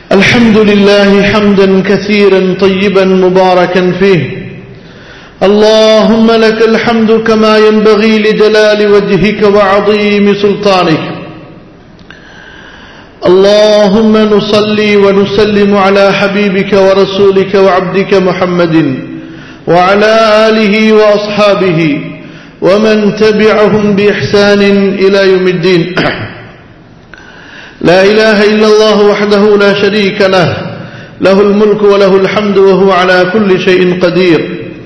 الحمد لله حمدا كثيرا طيبا مباركا فيه اللهم لك الحمد كما ينبغي لجلال وجهك وعظيم سلطانك اللهم نصلي ونسلم على حبيبك ورسولك وعبدك محمد وعلى آله وأصحابه ومن تبعهم بإحسان إلى يوم الدين لا إله إلا الله وحده لا شريك له له الملك وله الحمد وهو على كل شيء قدير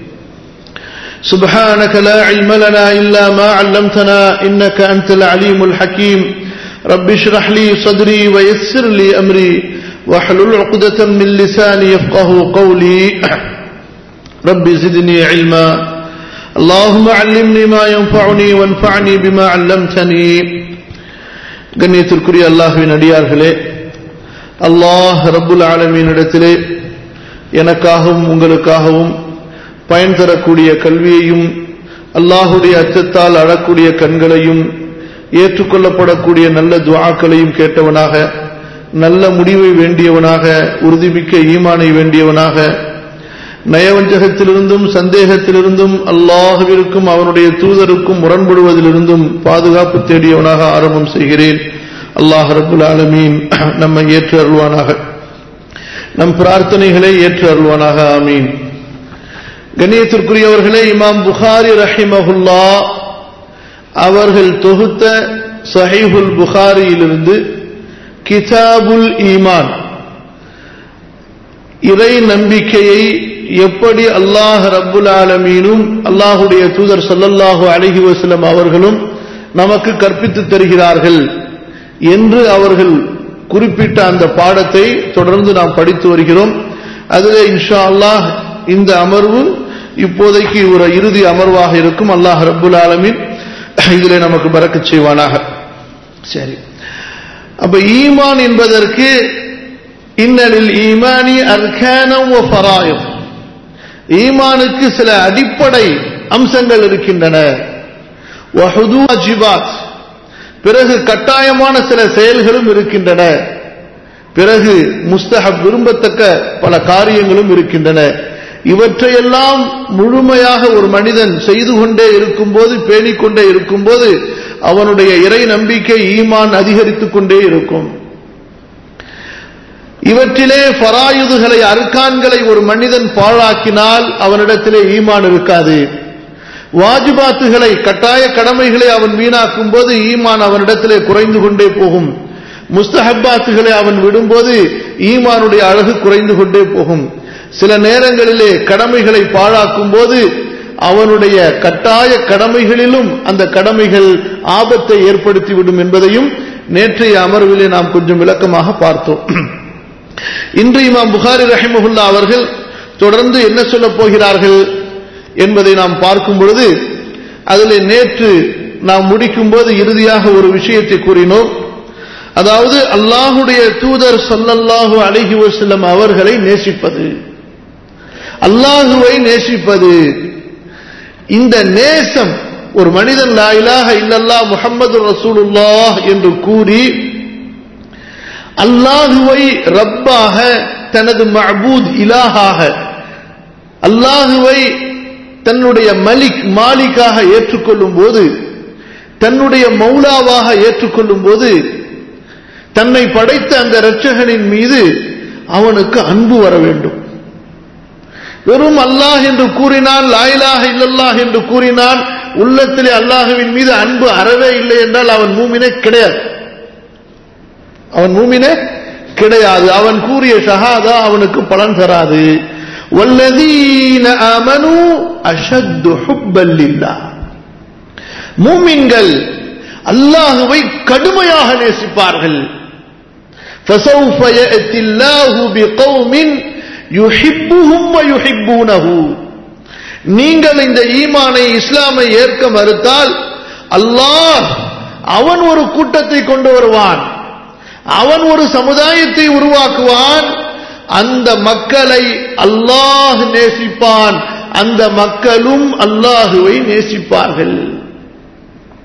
سبحانك لا علم لنا إلا ما علمتنا إنك أنت العليم الحكيم رب اشرح لي صدري ويسر لي أمري واحلل عقدة من لساني يفقه قولي رب زدني علما اللهم علمني ما ينفعني وانفعني بما علمتني கண்ணியத்திற்குரிய அல்லாஹுவின் அடியார்களே அல்லாஹ் ரப்புல் ஆலமீனிடத்திலே எனக்காகவும் உங்களுக்காகவும் பயன் தரக்கூடிய கல்வியையும் அல்லாஹுடைய அச்சத்தால் அழக்கூடிய கண்களையும் ஏற்றுக்கொள்ளப்படக்கூடிய நல்ல துவாக்களையும் கேட்டவனாக நல்ல முடிவை வேண்டியவனாக உறுதிமிக்க ஈமானை வேண்டியவனாக நயவஞ்சகத்திலிருந்தும் சந்தேகத்திலிருந்தும் அல்லாஹுவிற்கும் அவனுடைய தூதருக்கும் முரண்படுவதிலிருந்தும் பாதுகாப்பு தேடியவனாக ஆரம்பம் செய்கிறேன் அல்லாஹ் ரபுல் ஆலமீன் நம்மை ஏற்று அருள்வானாக நம் பிரார்த்தனைகளை ஏற்று அருள்வானாக ஆமீன் கண்ணியத்திற்குரியவர்களே இமாம் புகாரி ரஹிமஹுல்லா அவர்கள் தொகுத்த சஹீபுல் புகாரியிலிருந்து கிதாபுல் ஈமான் இறை நம்பிக்கையை எப்படி அல்லாஹ் ரப்புல் ஆலமீனும் அல்லாஹுடைய தூதர் சல்லல்லாஹு அலஹி வசலம் அவர்களும் நமக்கு கற்பித்து தருகிறார்கள் என்று அவர்கள் குறிப்பிட்ட அந்த பாடத்தை தொடர்ந்து நாம் படித்து வருகிறோம் அதில் இன்ஷா அல்லாஹ் இந்த அமர்வு இப்போதைக்கு ஒரு இறுதி அமர்வாக இருக்கும் அல்லாஹ் ரப்புல் ஆலமீன் இதில் நமக்கு பறக்க செய்வானாக சரி அப்ப ஈமான் என்பதற்கு இன்னலில் ஈமானி அர்கானம் ஃபராயம் ஈமானுக்கு சில அடிப்படை அம்சங்கள் இருக்கின்றன பிறகு கட்டாயமான சில செயல்களும் இருக்கின்றன பிறகு முஸ்தஹப் விரும்பத்தக்க பல காரியங்களும் இருக்கின்றன இவற்றையெல்லாம் முழுமையாக ஒரு மனிதன் செய்து கொண்டே இருக்கும்போது பேணிக்கொண்டே இருக்கும்போது அவனுடைய இறை நம்பிக்கை ஈமான் அதிகரித்துக் கொண்டே இருக்கும் இவற்றிலே பராயுதுகளை அர்கான்களை ஒரு மனிதன் பாழாக்கினால் அவனிடத்திலே ஈமான் இருக்காது வாஜிபாத்துகளை கட்டாய கடமைகளை அவன் வீணாக்கும் போது ஈமான் அவனிடத்திலே குறைந்து கொண்டே போகும் முஸ்தஹப்பாத்துகளை அவன் விடும்போது ஈமானுடைய அழகு குறைந்து கொண்டே போகும் சில நேரங்களிலே கடமைகளை பாழாக்கும் போது அவனுடைய கட்டாய கடமைகளிலும் அந்த கடமைகள் ஆபத்தை ஏற்படுத்திவிடும் என்பதையும் நேற்றைய அமர்விலே நாம் கொஞ்சம் விளக்கமாக பார்த்தோம் இன்று இமாம் புகாரி ரஹிமஹுல்லா அவர்கள் தொடர்ந்து என்ன சொல்ல போகிறார்கள் என்பதை நாம் பார்க்கும் பொழுது அதில் நேற்று நாம் முடிக்கும் போது இறுதியாக ஒரு விஷயத்தை கூறினோம் அதாவது அல்லாஹுடைய தூதர் சொல்லல்லாஹு அழகி வசல்லம் அவர்களை நேசிப்பது அல்லாஹுவை நேசிப்பது இந்த நேசம் ஒரு மனிதன் லாயிலாக இல்லல்லா முகமது ரசூலுல்லாஹ் என்று கூறி அல்லாஹுவை ரப்பாக தனது மஹபூத் இலாகாக அல்லாஹுவை தன்னுடைய மலிக் மாலிக்காக ஏற்றுக்கொள்ளும் போது தன்னுடைய மௌலாவாக ஏற்றுக்கொள்ளும் போது தன்னை படைத்த அந்த இரட்சகனின் மீது அவனுக்கு அன்பு வர வேண்டும் வெறும் அல்லாஹ் என்று கூறினால் லாயிலாக இல்லல்லாஹ் என்று கூறினால் உள்ளத்திலே அல்லாஹுவின் மீது அன்பு அறவே இல்லை என்றால் அவன் மூமினே கிடையாது அவன் மூமினே கிடையாது அவன் கூறிய ஷஹாதா அவனுக்கு பலன் தராது வல்லதீன ஆமனு அஷத்து ஹுப்பல்லில்லா மூமின்கள் அல்லாஹுவை கடுமையாக நேசிப்பார்கள் فسوف يأتي الله بقوم يحبهم ويحبونه நீங்கள் இந்த ஈமானை இஸ்லாமை ஏற்க மறுத்தால் அல்லாஹ் அவன் ஒரு கூட்டத்தை கொண்டு வருவான் அவன் ஒரு சமுதாயத்தை உருவாக்குவான் அந்த மக்களை அல்லாஹ் நேசிப்பான் அந்த மக்களும் அல்லாஹுவை நேசிப்பார்கள்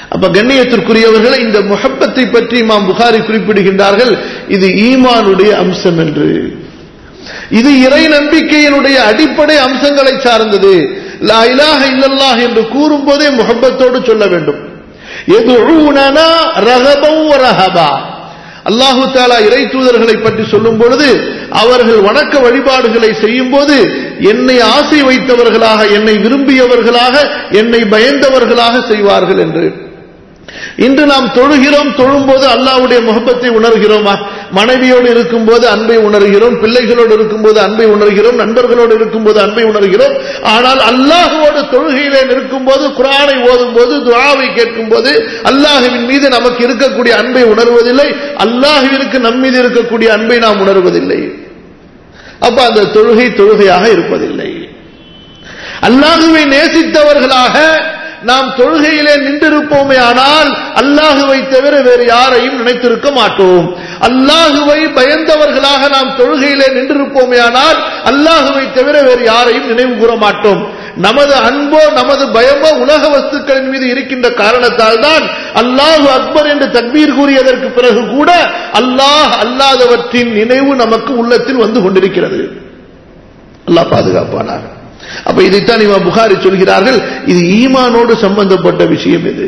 அப்ப கண்ணியத்திற்குரியவர்களை இந்த முஹப்பத்தை பற்றி இமாம் புகாரி குறிப்பிடுகின்றார்கள் இது ஈமானுடைய அம்சம் என்று இது இறை நம்பிக்கையினுடைய அடிப்படை அம்சங்களை சார்ந்தது லா இலாஹ இல்லல்லாஹ் என்று கூறும் போதே முஹப்பத்தோடு சொல்ல வேண்டும் எதுஊனனா ரகபம் ரஹபா அல்லாஹு தாலா இறை தூதர்களை பற்றி சொல்லும் பொழுது அவர்கள் வணக்க வழிபாடுகளை செய்யும் போது என்னை ஆசை வைத்தவர்களாக என்னை விரும்பியவர்களாக என்னை பயந்தவர்களாக செய்வார்கள் என்று இன்று நாம் தொழுகிறோம் தொழும்போது அல்லாவுடைய முகப்பத்தை உணர்கிறோமா மனைவியோடு இருக்கும்போது அன்பை உணர்கிறோம் பிள்ளைகளோடு இருக்கும்போது அன்பை உணர்கிறோம் நண்பர்களோடு இருக்கும்போது அன்பை உணர்கிறோம் ஆனால் அல்லாஹுவோடு தொழுகையிலே நிற்கும்போது குரானை ஓதும் போது துவாவை கேட்கும் போது அல்லாஹுவின் மீது நமக்கு இருக்கக்கூடிய அன்பை உணர்வதில்லை அல்லாஹுவிற்கு நம் மீது இருக்கக்கூடிய அன்பை நாம் உணர்வதில்லை அப்ப அந்த தொழுகை தொழுகையாக இருப்பதில்லை அல்லாஹுவை நேசித்தவர்களாக நாம் தொழுகையிலே நின்றிருப்போமே ஆனால் அல்லாஹுவை தவிர வேறு யாரையும் நினைத்திருக்க மாட்டோம் அல்லாஹுவை பயந்தவர்களாக நாம் தொழுகையிலே நின்றிருப்போமே ஆனால் அல்லாஹுவை தவிர வேறு யாரையும் நினைவு கூற மாட்டோம் நமது அன்போ நமது பயமோ உலக வஸ்துக்களின் மீது இருக்கின்ற காரணத்தால் தான் அல்லாஹு அக்பர் என்று தக்பீர் கூறியதற்கு பிறகு கூட அல்லாஹ் அல்லாதவற்றின் நினைவு நமக்கு உள்ளத்தில் வந்து கொண்டிருக்கிறது அல்லாஹ் பாதுகாப்பானார் அப்ப இதைத்தான் இவன் புகாரி சொல்கிறார்கள் இது ஈமானோடு சம்பந்தப்பட்ட விஷயம் இது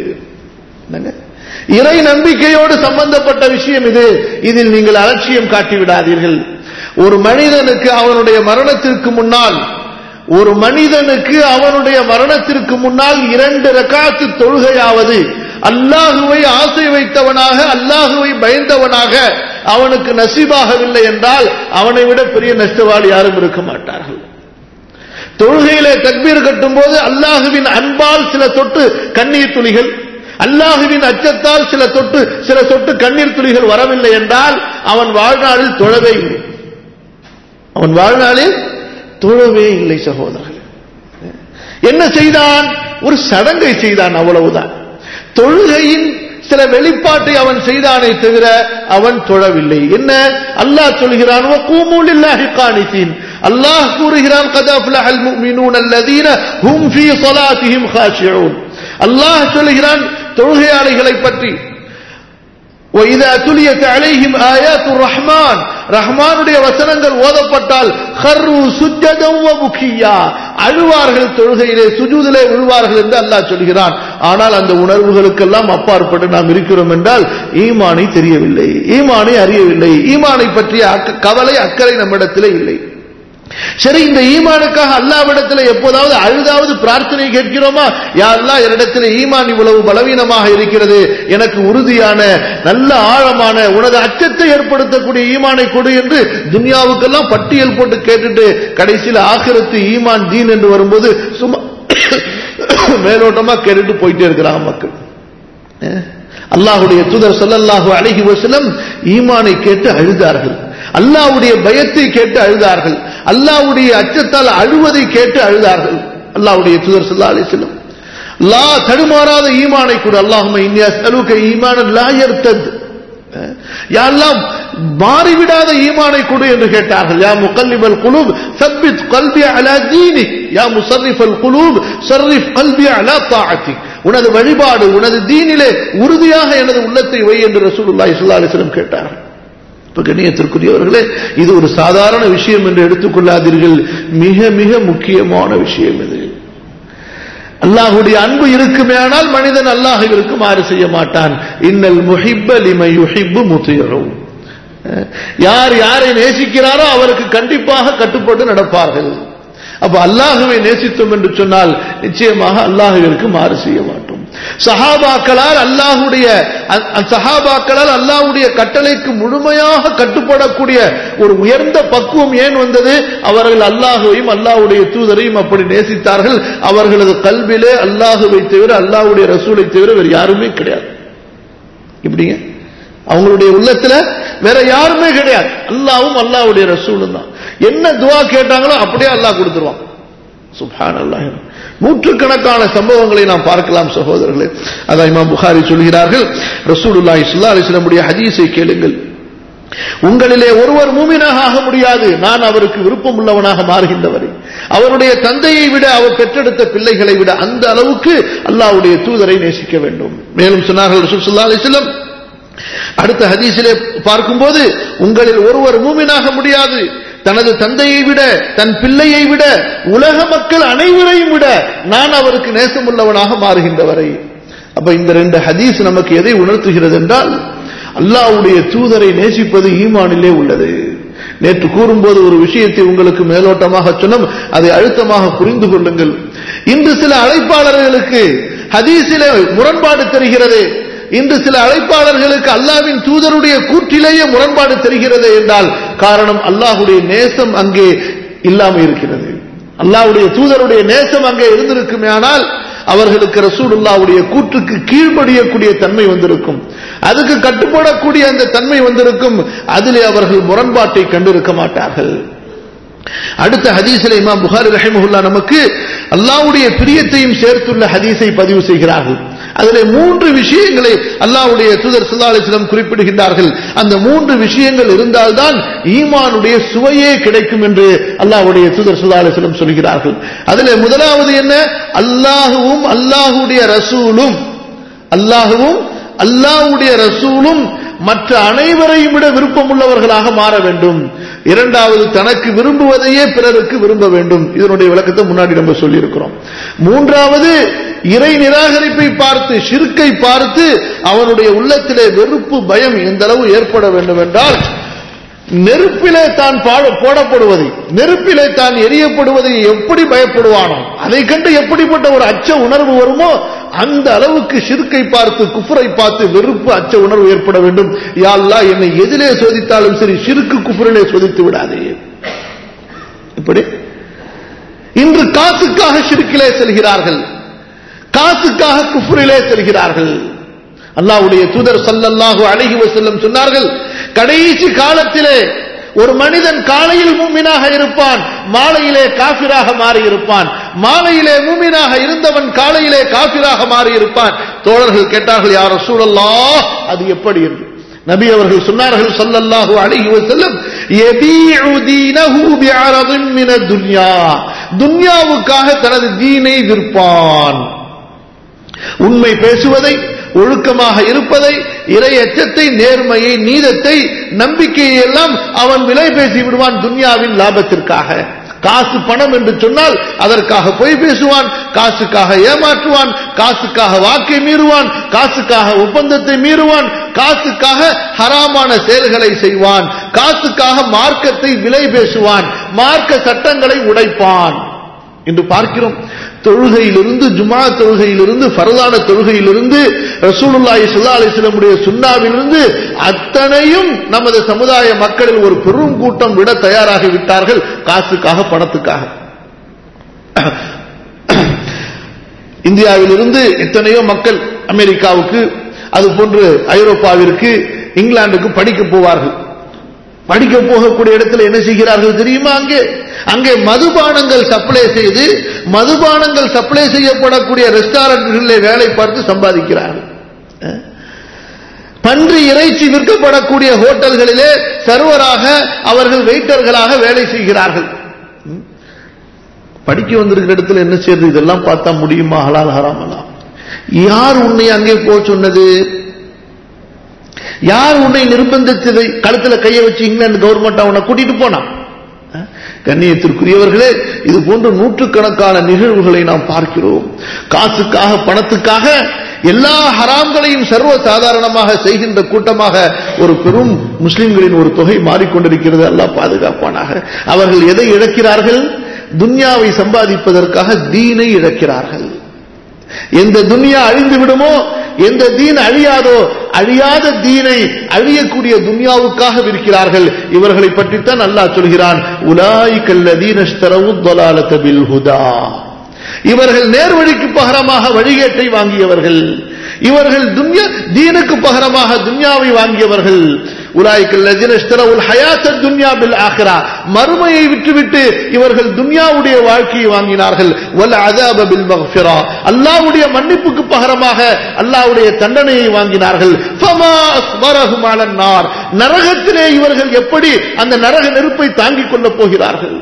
இறை நம்பிக்கையோடு சம்பந்தப்பட்ட விஷயம் இது இதில் நீங்கள் அலட்சியம் காட்டி விடாதீர்கள் ஒரு மனிதனுக்கு அவனுடைய மரணத்திற்கு முன்னால் ஒரு மனிதனுக்கு அவனுடைய மரணத்திற்கு முன்னால் இரண்டு ரகாத்து தொழுகையாவது அல்லாஹுவை ஆசை வைத்தவனாக அல்லாஹுவை பயந்தவனாக அவனுக்கு நசீபாகவில்லை என்றால் அவனை விட பெரிய நஷ்டவாளி யாரும் இருக்க மாட்டார்கள் தொழுகையிலே தக்பீர் கட்டும் போது அல்லாஹுவின் அன்பால் சில தொட்டு கண்ணீர் துளிகள் அல்லாஹுவின் அச்சத்தால் சில தொட்டு சில சொட்டு கண்ணீர் துளிகள் வரவில்லை என்றால் அவன் வாழ்நாளில் தொழவே இல்லை அவன் வாழ்நாளில் தொழவே இல்லை சகோதரர்கள் என்ன செய்தான் ஒரு சடங்கை செய்தான் அவ்வளவுதான் தொழுகையின் சில வெளிப்பாட்டை அவன் செய்தானே தவிர அவன் தொழவில்லை என்ன அல்லாஹ் சொல்கிறான் அல்லாஹ் கூறுகிறான் அல்லாஹ் சொல்கிறான் தொழுகையாளிகளை பற்றி وَإِذَا تُلِيَتْ عَلَيْهِمْ آيَاتُ الرَّحْمَنِ ரஹ்மானுடைய வசனங்கள் ஓதப்பட்டால் ஹர்ரு சுஜ்ஜதம் வபுக்கியா அழுவார்கள் தொழுகையிலே சுஜூதிலே விழுவார்கள் என்று அல்லாஹ் சொல்கிறான் ஆனால் அந்த உணர்வுகளுக்கெல்லாம் அப்பாற்பட்டு நாம் இருக்கிறோம் என்றால் ஈமானை தெரியவில்லை ஈமானை அறியவில்லை ஈமானை பற்றிய கவலை அக்கறை நம்மிடத்திலே இல்லை சரி இந்த ஈமானுக்காக அல்லாவிடத்தில் எப்போதாவது அழுதாவது பிரார்த்தனை கேட்கிறோமா யாரெல்லாம் என்னிடத்தில் ஈமான் இவ்வளவு பலவீனமாக இருக்கிறது எனக்கு உறுதியான நல்ல ஆழமான உனது அச்சத்தை ஏற்படுத்தக்கூடிய ஈமானை கொடு என்று துன்யாவுக்கெல்லாம் பட்டியல் போட்டு கேட்டுட்டு கடைசியில் ஆக்கிரத்து ஈமான் தீன் என்று வரும்போது சும்மா மேலோட்டமா கேட்டுட்டு போயிட்டே இருக்கிறாங்க மக்கள் அல்லாஹுடைய தூதர் சொல்லல்லாஹு அழகி வசலம் ஈமானை கேட்டு அழுதார்கள் அல்லாவுடைய பயத்தை கேட்டு அழுதார்கள் அல்லாவுடைய அச்சத்தால் அழுவதை கேட்டு அழுதார்கள் அல்லாவுடைய தூதர் சொல்லா அலி செல்லம் லா தடுமாறாத ஈமானை கூட அல்லாஹும இந்தியா சலுக்க ஈமான லாயர்த்தது யாரெல்லாம் மாறிவிடாத ஈமானை கொடு என்று கேட்டார்கள் யா முகல்லிபல் குலூப் சப்பித் கல்வி அலா தீனி யா முசர்ரிஃபல் குலூப் சர்ரிஃப் கல்வி அலா தாஅத்தி உனது வழிபாடு உனது தீனிலே உறுதியாக எனது உள்ளத்தை வை என்று ரசூலுல்லாஹி ஸல்லல்லாஹு அலைஹி வஸல்லம் கேட்டார்கள் இப்ப கண்ணியத்திற்குரியவர்களே இது ஒரு சாதாரண விஷயம் என்று எடுத்துக்கொள்ளாதீர்கள் மிக மிக முக்கியமான விஷயம் இது அல்லாஹுடைய அன்பு இருக்குமே ஆனால் மனிதன் அல்லாஹுவிற்கு மாறு செய்ய மாட்டான் இன்னல் முஹிப்ப லிமை யுஹிப்பு முத்தியரும் யார் யாரை நேசிக்கிறாரோ அவருக்கு கண்டிப்பாக கட்டுப்பட்டு நடப்பார்கள் அப்ப அல்லாஹுவை நேசித்தோம் என்று சொன்னால் நிச்சயமாக அல்லாஹுவிற்கு மாறு செய்ய மாட்டோம் சஹாபாக்களால் அல்லாஹுடைய சஹாபாக்களால் அல்லாஹுடைய கட்டளைக்கு முழுமையாக கட்டுப்படக்கூடிய ஒரு உயர்ந்த பக்குவம் ஏன் வந்தது அவர்கள் அல்லாஹுவையும் அல்லாஹுடைய தூதரையும் அப்படி நேசித்தார்கள் அவர்களது கல்விலே அல்லாஹுவை தவிர அல்லாஹுடைய ரசூலை தவிர வேறு யாருமே கிடையாது இப்படிங்க அவங்களுடைய உள்ளத்துல வேற யாருமே கிடையாது அல்லாவும் அல்லாவுடைய ரசூலும் தான் என்ன துவா கேட்டாங்களோ அப்படியே அல்லாஹ் கொடுத்துருவான் சுபான் அல்லாஹ் நூற்றுக்கணக்கான சம்பவங்களை நாம் பார்க்கலாம் சகோதரர்களே அதான் இமாம் புகாரி சொல்கிறார்கள் ரசூலுல்லாஹி ஸல்லல்லாஹு அலைஹி வஸல்லம் ஹதீஸை கேளுங்கள் உங்களிலே ஒருவர் மூமினாக ஆக முடியாது நான் அவருக்கு விருப்பம் உள்ளவனாக மாறுகின்றவரை அவருடைய தந்தையை விட அவர் பெற்றெடுத்த பிள்ளைகளை விட அந்த அளவுக்கு அல்லாஹ்வுடைய தூதரை நேசிக்க வேண்டும் மேலும் சொன்னார்கள் ரசூல் ஸல்லல்லாஹு அலைஹி வஸல்லம் அடுத்த ஹதீஸிலே பார்க்கும்போது உங்களில் ஒருவர் மூமினாக முடியாது தனது தந்தையை விட தன் பிள்ளையை விட உலக மக்கள் அனைவரையும் விட நான் அவருக்கு நேசமுள்ளவனாக மாறுகின்றவரை அப்ப இந்த ரெண்டு ஹதீஸ் நமக்கு எதை உணர்த்துகிறது என்றால் அல்லாஹ்வுடைய தூதரை நேசிப்பது ஈமானிலே உள்ளது நேற்று கூறும்போது ஒரு விஷயத்தை உங்களுக்கு மேலோட்டமாக சொன்னோம் அதை அழுத்தமாக புரிந்து கொள்ளுங்கள் இன்று சில அழைப்பாளர்களுக்கு ஹதீஸிலே முரண்பாடு தெரிகிறது இன்று சில அழைப்பாளர்களுக்கு அல்லாவின் தூதருடைய கூற்றிலேயே முரண்பாடு தெரிகிறது என்றால் காரணம் அல்லாஹுடைய நேசம் அங்கே இல்லாமல் இருக்கிறது அல்லாஹ்வுடைய தூதருடைய நேசம் அங்கே இருந்திருக்குமே ஆனால் அவர்களுக்கு ரசூலுல்லாவுடைய கூற்றுக்கு கீழ்ப்படியக்கூடிய தன்மை வந்திருக்கும் அதுக்கு கட்டுப்படக்கூடிய அந்த தன்மை வந்திருக்கும் அதிலே அவர்கள் முரண்பாட்டை கண்டிருக்க மாட்டார்கள் அடுத்த ஹதீஸில் இமாம் புகாரி ரஹிமஹுல்லா நமக்கு அல்லாஹ்வுடைய பிரியத்தையும் சேர்த்துள்ள ஹதீஸை பதிவு செய்கிறார்கள் அதிலே மூன்று விஷயங்களை அல்லாஹ்வுடைய தூதர் ஸல்லல்லாஹு அலைஹி வஸல்லம் குறிப்பிடுகின்றார்கள் அந்த மூன்று விஷயங்கள் இருந்தால்தான் ஈமானுடைய சுவையே கிடைக்கும் என்று அல்லாஹ்வுடைய தூதர் ஸல்லல்லாஹு அலைஹி வஸல்லம் சொல்கிறார்கள் அதிலே முதலாவது என்ன அல்லாஹுவும் அல்லாஹ்வுடைய ரசூலும் அல்லாஹுவும் அல்லாஹ்வுடைய ரசூலும் மற்ற அனைவரையும் விட விருப்பமுள்ளவர்களாக மாற வேண்டும் இரண்டாவது தனக்கு விரும்புவதையே பிறருக்கு விரும்ப வேண்டும் இதனுடைய விளக்கத்தை முன்னாடி நம்ம சொல்லியிருக்கிறோம் மூன்றாவது இறை நிராகரிப்பை பார்த்து ஷிர்க்கை பார்த்து அவனுடைய உள்ளத்திலே வெறுப்பு பயம் எந்த அளவு ஏற்பட வேண்டும் என்றால் நெருப்பிலே தான் பாட- போடப்படுவதை நெருப்பிலே தான் எரியப்படுவதை எப்படி பயப்படுவானோ அதை கண்டு எப்படிப்பட்ட ஒரு அச்ச உணர்வு வருமோ அந்த அளவுக்கு ஷிர்க்கை பார்த்து குஃபரை பார்த்து வெறுப்பு அச்ச உணர்வு ஏற்பட வேண்டும் யா அல்லாஹ் என்னை எதிலே சோதித்தாலும் சரி ஷிர்க்கு குஃபரிலே சோதித்து விடாதே இப்படி இன்று காசுக்காக ஷிர்க்கிலே செல்கிறார்கள் காசுக்காக குஃபரிலே செல்கிறார்கள் அல்லாஹ்வுடைய தூதர் ஸல்லல்லாஹு அலைஹி வஸல்லம் சொன்னார்கள் கடைசி காலத்திலே ஒரு மனிதன் காலையில் மூமினாக இருப்பான் மாலையிலே காபிராக மாறி இருப்பான் மாலையிலே மூமினாக இருந்தவன் காலையிலே காபிராக மாறி இருப்பான் தோழர்கள் கேட்டார்கள் யார் ரசூலல்லாஹ் அது எப்படி என்று நபி அவர்கள் சொன்னார்கள் ஸல்லல்லாஹு அலைஹி வஸல்லம் யபீஉ தீனஹு பிஅரதின் மினத் துன்யா துன்யாவுக்காக தனது தீனை விற்பான் உண்மை பேசுவதை ஒழுக்கமாக இருப்பதை இறை அச்சத்தை நேர்மையை நீதத்தை நம்பிக்கையை எல்லாம் அவன் விலை பேசி விடுவான் துன்யாவின் லாபத்திற்காக காசு பணம் என்று சொன்னால் அதற்காக பொய் பேசுவான் காசுக்காக ஏமாற்றுவான் காசுக்காக வாக்கை மீறுவான் காசுக்காக ஒப்பந்தத்தை மீறுவான் காசுக்காக ஹராமான செயல்களை செய்வான் காசுக்காக மார்க்கத்தை விலை பேசுவான் மார்க்க சட்டங்களை உடைப்பான் என்று பார்க்கிறோம் தொழுகையிலிருந்து ஜுமா தொழுகையிலிருந்து ஃபரதான தொழுகையிலிருந்து ரசூலுல்லாஹி ஸல்லல்லாஹு அலைஹி வஸல்லமுடைய சுன்னாவிலிருந்து அத்தனையும் நமது சமுதாய மக்களில் ஒரு பெரும் கூட்டம் விட தயாராகி விட்டார்கள் காசுக்காக பணத்துக்காக இந்தியாவிலிருந்து எத்தனையோ மக்கள் அமெரிக்காவுக்கு அது போன்று ஐரோப்பாவிற்கு இங்கிலாந்துக்கு படிக்க போவார்கள் படிக்க போகக்கூடிய இடத்துல என்ன செய்கிறார்கள் தெரியுமா அங்கே அங்கே மதுபானங்கள் சப்ளை செய்து மதுபானங்கள் சப்ளை செய்யப்படக்கூடிய ரெஸ்டாரண்ட்களில் வேலை பார்த்து சம்பாதிக்கிறார்கள் அஹ்? பன்றி இறைச்சி விற்கப்படக்கூடிய ஹோட்டல்களிலே சர்வராக அவர்கள் வெயிட்டர்களாக வேலை செய்கிறார்கள் ம்? படிக்க வந்திருக்கிற இடத்துல என்ன செய்யறது இதெல்லாம் பார்த்தா முடியுமா ஹலால் ஹராமலாம் யார் உன்னை அங்கே போக சொன்னது யார் உன்னை நிர்பந்தித்ததை கழுத்துல கையை வச்சு இங்கிலாந்து கவர்மெண்ட் அவனை கூட்டிட்டு போனான் அஹ்? கண்ணியத்திற்குரியவர்களே இது போன்ற நூற்றுக்கணக்கான நிகழ்வுகளை நாம் பார்க்கிறோம் காசுக்காக பணத்துக்காக எல்லா ஹராம்களையும் சர்வ சாதாரணமாக செய்கின்ற கூட்டமாக ஒரு பெரும் முஸ்லிம்களின் ஒரு தொகை மாறிக்கொண்டிருக்கிறது அல்லாஹ் பாதுகாப்பானாக அவர்கள் எதை இழக்கிறார்கள் துன்யாவை சம்பாதிப்பதற்காக தீனை இழக்கிறார்கள் எந்த துன்யா அழிந்து விடுமோ எந்த தீன் அழியாதோ அழியாத தீனை அழியக்கூடிய துன்யாவுக்காக விற்கிறார்கள் இவர்களை பற்றித்தான் அல்லாஹ் சொல்கிறான் உலாய்கல்லதீனஸ்தரவு தொலாலத்த பில் ஹுதா இவர்கள் நேர்வழிக்கு பகரமாக வழிகேட்டை வாங்கியவர்கள் இவர்கள் துன்யா தீனுக்கு பகரமாக துன்யாவை வாங்கியவர்கள் உலாய்க்கல் லஜின இஷ்தரவுல் ஹயாத்த துன்யா பில் ஆஹிரா மறுமையை விட்டுவிட்டு இவர்கள் துன்யாவுடைய வாழ்க்கையை வாங்கினார்கள் வல் அதாப பில் மக்ஃபிரா அல்லாஹ்வுடைய மன்னிப்புக்கு பகரமாக அல்லாஹ்வுடைய தண்டனையை வாங்கினார்கள் ஃபமா அஸ்பரஹும் அலன் நார் நரகத்திலே இவர்கள் எப்படி அந்த நரக நெருப்பை தாங்கிக் கொள்ளப் போகிறார்கள்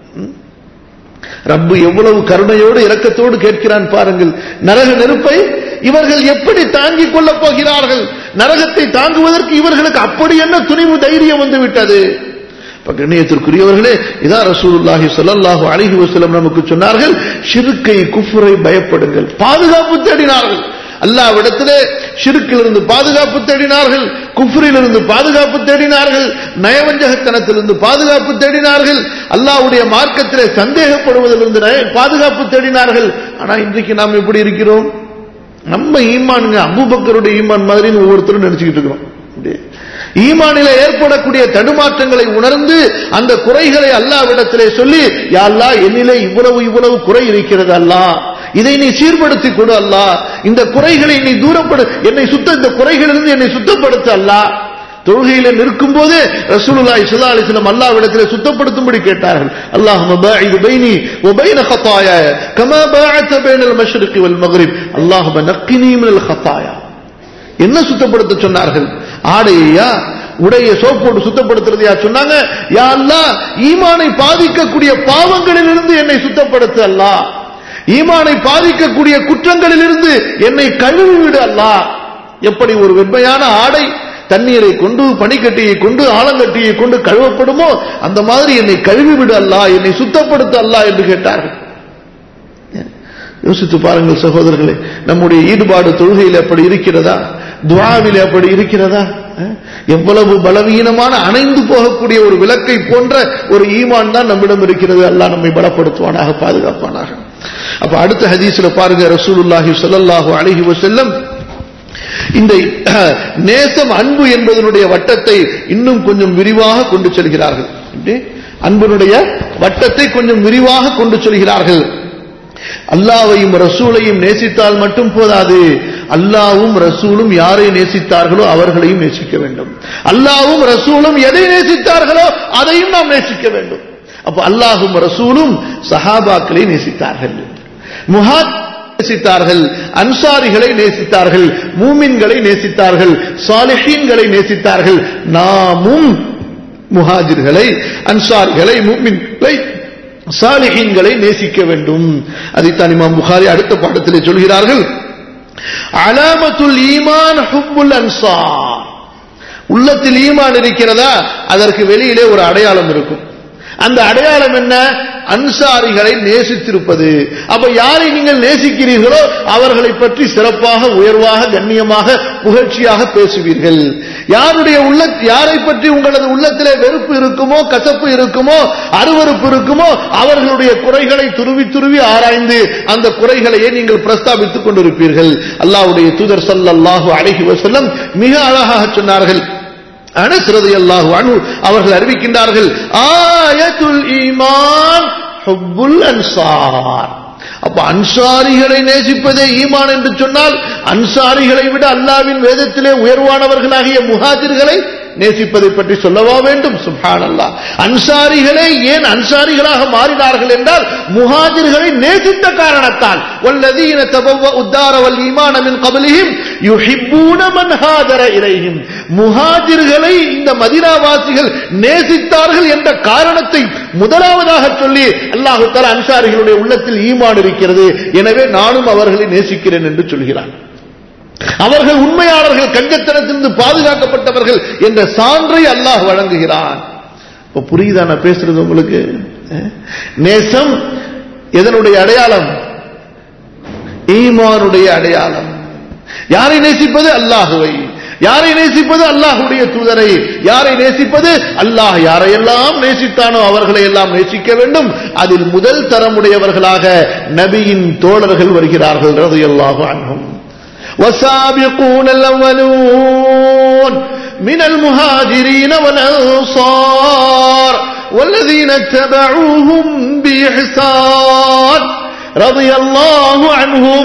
ரப்பு எவ்வளவு கருணையோடு இரக்கத்தோடு கேட்கிறான் பாருங்கள் நரக நெருப்பை இவர்கள் எப்படி தாங்கிக் கொள்ளப் போகிறார்கள் நரகத்தை தாங்குவதற்கு இவர்களுக்கு அப்படி என்ன துணிவு தைரியம் வந்து விட்டது இப்ப கண்ணியத்திற்குரியவர்களே இதான் ரசூலுல்லாஹி ஸல்லல்லாஹு அலைஹி வஸல்லம் நமக்கு சொன்னார்கள் ஷிர்க்கை குஃப்ரை பயப்படுங்கள் பாதுகாப்பு தேடினார்கள் அல்லாவிடத்திலே ஷிருக்கிலிருந்து பாதுகாப்பு தேடினார்கள் குஃப்ரிலிருந்து பாதுகாப்பு தேடினார்கள் நயவஞ்சகத்தனத்திலிருந்து பாதுகாப்பு தேடினார்கள் அல்லாவுடைய மார்க்கத்திலே சந்தேகப்படுவதிலிருந்து நய- பாதுகாப்பு தேடினார்கள் ஆனா இன்றைக்கு நாம் எப்படி இருக்கிறோம் நம்ம ஈமானுங்க அபூபக்கருடைய ஈமான் மாதிரி ஒவ்வொருத்தரும் நினைச்சுக்கிட்டு இருக்கிறோம் அப்படியே. ஈமானில ஏற்படக்கூடிய தடுமாற்றங்களை உணர்ந்து அந்த குறைகளை அல்லாவிடத்திலே சொல்லி யா அல்லாஹ் என்னிலே இவ்வளவு இவ்வளவு குறை இருக்கிறது அல்லாஹ் இதை நீ சீர்படுத்தி கொடு அல்லாஹ் இந்த குறைகளை நீ தூரப்படு என்னை சுத்த இந்த குறைகளிலிருந்து என்னை சுத்தப்படுத்த அல்லாஹ் தொழுகையில நிற்கும் போது ரசூலுல்லாஹி ஸல்லல்லாஹு அலைஹி வஸல்லம் அல்லாஹ்விடத்திலே சுத்தப்படுத்தும்படி கேட்டார்கள் அல்லாஹும்ம பாஇது பைனி வ பைன خطاياي كما باعدت بين المشرق والمغرب اللهم نقني من الخطايا என்ன சுத்தப்படுத்த சொன்னார்கள் ஆடையா உடைய சோப்போடு சுத்தப்படுத்துறதையா சொன்னாங்க யா அல்லாஹ் ஈமானை பாதிக்கக்கூடிய பாவங்களிலிருந்து என்னை சுத்தப்படுத்த அல்லாஹ் ஈமானை பாதிக்கக்கூடிய குற்றங்களிலிருந்து என்னை கழுவி விடு அல்லாஹ் எப்படி ஒரு வெண்மையான ஆடை தண்ணீரை கொண்டு பனிக்கட்டியை கொண்டு ஆலங்கட்டியை கொண்டு கழுவப்படுமோ அந்த மாதிரி என்னை கழுவி விடு அல்லாஹ் என்னை சுத்தப்படுத்த அல்லாஹ் என்று கேட்டார்கள் யோசித்து பாருங்கள் சகோதரர்களே நம்முடைய ஈடுபாடு தொழுகையில் அப்படி இருக்கிறதா துவாவில் அப்படி இருக்கிறதா அஹ்? எவ்வளவு பலவீனமான அணைந்து போகக்கூடிய ஒரு விளக்கை போன்ற ஒரு ஈமான் தான் நம்மிடம் இருக்கிறது அல்லாஹ் நம்மை பலப்படுத்துவானாக பாதுகாப்பானாக அப்ப அடுத்த ஹதீஸ்ல பாருங்க ரசூலுல்லாஹி ஸல்லல்லாஹு அலைஹி வஸல்லம் இந்த அஹ், நேசம் அன்பு என்பதனுடைய வட்டத்தை இன்னும் கொஞ்சம் விரிவாக கொண்டு செல்கிறார்கள் எப்படி? அன்பினுடைய வட்டத்தை கொஞ்சம் விரிவாக கொண்டு செல்கிறார்கள் அல்லாவையும் ரசூலையும் நேசித்தால் மட்டும் போதாது அல்லாவும் ரசூலும் யாரை நேசித்தார்களோ அவர்களையும் நேசிக்க வேண்டும் அல்லாவும் ரசூலும் எதை நேசித்தார்களோ அதையும் நாம் நேசிக்க வேண்டும் அப்ப அல்லாஹும் ரசூலும் சஹாபாக்களை நேசித்தார்கள் முஹாத் நேசித்தார்கள் அன்சாரிகளை நேசித்தார்கள் மூமின்களை நேசித்தார்கள் சாலிஹீன்களை நேசித்தார்கள் நாமும் முஹாஜிர்களை அன்சாரிகளை மூமின்களை சாலிஹீன்களை நேசிக்க வேண்டும் அதைத்தான் இமாம் புகாரி அடுத்த பாடத்திலே சொல்கிறார்கள் அலாமத்துல் ஈமான் ஹுப்புல் அன்சார் உள்ளத்தில் ஈமான் இருக்கிறதா அதற்கு வெளியிலே ஒரு அடையாளம் இருக்கும் அந்த அடையாளம் என்ன அன்சாரிகளை நேசித்திருப்பது அப்ப யாரை நீங்கள் நேசிக்கிறீர்களோ அவர்களை பற்றி சிறப்பாக உயர்வாக கண்ணியமாக புகழ்ச்சியாக பேசுவீர்கள் யாருடைய உள்ள யாரை பற்றி உங்களது உள்ளத்திலே வெறுப்பு இருக்குமோ கசப்பு இருக்குமோ அருவருப்பு இருக்குமோ அவர்களுடைய குறைகளை துருவி துருவி ஆராய்ந்து அந்த குறைகளையே நீங்கள் பிரஸ்தாபித்துக் கொண்டிருப்பீர்கள் அல்லாஹ்வுடைய தூதர் ஸல்லல்லாஹு அலைஹி வஸல்லம் மிக அழகாக சொன்னார்கள் அனஸ் ரலியல்லாஹு அன்ஹு அவர்கள் அறிவிக்கின்றார்கள் ஆயத்துல் ஈமான் ஹுப்புல் அன்சார் அப்ப அன்சாரிகளை நேசிப்பதே ஈமான் என்று சொன்னால் அன்சாரிகளை விட அல்லாவின் வேதத்திலே உயர்வானவர்களாகிய முஹாஜிர்களை நேசிப்பதை பற்றி சொல்லவா வேண்டும் சுப்ஹான் அல்லாஹ் அன்சாரிகளே ஏன் அன்சாரிகளாக மாறினார்கள் என்றால் முஹாஜிர்களை நேசித்த காரணத்தால் வல்லதீன தபவ்வ உத்தார வல் ஈமான மின் கபலிஹிம் யுஹிப்பூன மன் ஹாஜர இலைஹிம் முஹாஜிர்களை இந்த மதீனாவாசிகள் நேசித்தார்கள் என்ற காரணத்தை முதலாவதாக சொல்லி அல்லாஹு தஆலா அன்சாரிகளுடைய உள்ளத்தில் ஈமான் இருக்கிறது எனவே நானும் அவர்களை நேசிக்கிறேன் என்று சொல்கிறான் அவர்கள் உண்மையாளர்கள் கஞ்சத்தனத்திலிருந்து பாதுகாக்கப்பட்டவர்கள் என்ற சான்றை அல்லாஹ் வழங்குகிறான் இப்ப புரியுதா நான் பேசுறது உங்களுக்கு அஹ்? நேசம் எதனுடைய அடையாளம் ஈமானுடைய அடையாளம் யாரை நேசிப்பது அல்லாஹுவை யாரை நேசிப்பது அல்லாஹுடைய தூதரை யாரை நேசிப்பது அல்லாஹ் யாரையெல்லாம் நேசித்தானோ அவர்களை எல்லாம் நேசிக்க வேண்டும் அதில் முதல் தரமுடையவர்களாக நபியின் தோழர்கள் வருகிறார்கள் ரலியல்லாஹு அன்ஹும் والسابقون الأولون من المهاجرين والأنصار والذين اتبعوهم بإحسان رضي الله عنهم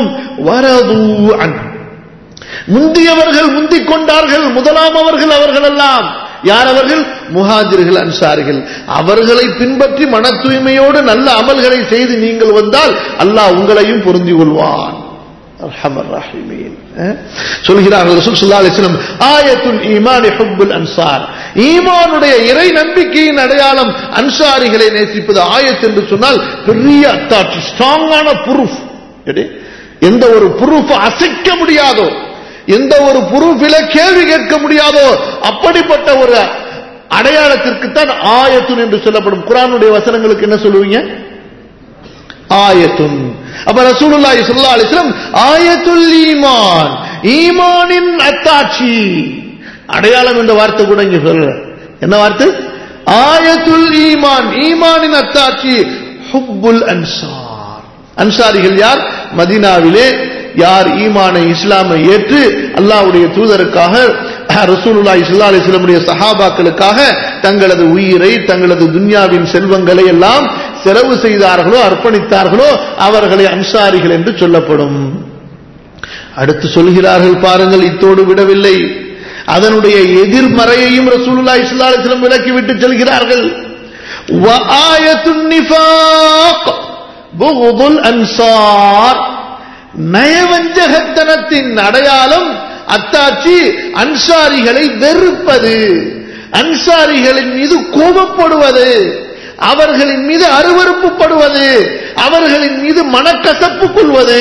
ورضوا عنه முந்தியவர்கள் முந்திக் கொண்டார்கள் முதலாம் அவர்கள் அவர்கள் எல்லாம் யார் அவர்கள் முஹாஜிர்கள் அன்சாரிகள் அவர்களை பின்பற்றி மன தூய்மையோடு நல்ல அமல்களை செய்து நீங்கள் வந்தால் அல்லாஹ் உங்களையும் பொருந்தி கொள்வான் அர்ஹமர் ரஹீமீன் சொல்கிறார்கள் ரசூல் ஸல்லல்லாஹு அலைஹி வஸல்லம் ஆயத்துல் ஈமானி ஹுப்புல் அன்சார் ஈமானுடைய இறை நம்பிக்கையின் அடையாளம் அன்சாரிகளை நேசிப்பது ஆயத் என்று சொன்னால் பெரிய அத்தாட்சி ஸ்ட்ராங்கான ப்ரூஃப் எந்த ஒரு ப்ரூஃப் அசைக்க முடியாதோ எந்த ஒரு ப்ரூஃபில கேள்வி கேட்க முடியாதோ அப்படிப்பட்ட ஒரு அடையாளத்திற்கு தான் ஆயத்துன் என்று சொல்லப்படும் குரானுடைய வசனங்களுக்கு என்ன சொல்லுவீங்க ஆயத்துன் அப்ப ரசூலுல்லாஹி ஸல்லல்லாஹு அலைஹி வஸல்லம் ஆயத்துல் ஈமான் ஈமானின் அத்தாட்சி அடையாளம் என்ற வார்த்தை கூட இங்க சொல்ற என்ன வார்த்தை ஆயத்துல் ஈமான் ஈமானின் அத்தாட்சி ஹுப்புல் அன்சார் அன்சாரிகள் யார் மதீனாவிலே யார் ஈமானை இஸ்லாமை ஏற்று அல்லாஹ்வுடைய தூதருக்காக ரசூலுல்லாஹி ஸல்லல்லாஹு அலைஹி வஸல்லமுடைய சஹாபாக்களுக்காக தங்களது உயிரை தங்களது துன்யாவின் செல்வங்களை எல்லாம் செலவு செய்தார்களோ அர்ப்பணித்தார்களோ அவர்களை அன்சாரிகள் என்று சொல்லப்படும் அடுத்து சொல்கிறார்கள் பாருங்கள் இத்தோடு விடவில்லை அதனுடைய எதிர்மறையையும் ரசூலுல்லாஹி ஸல்லல்லாஹு அலைஹி வஸல்லம் விலக்கிவிட்டு செல்கிறார்கள் வஆயத்துன் நிஃபாக் புகுதுல் அன்சார் நயவஞ்சகத்தனத்தின் அடையாளம் அத்தாட்சி அன்சாரிகளை வெறுப்பது அன்சாரிகளின் மீது கோபப்படுவது அவர்களின் மீது அருவறுப்புப்படுவது அவர்களின் மீது மனக்கசப்பு கொள்வது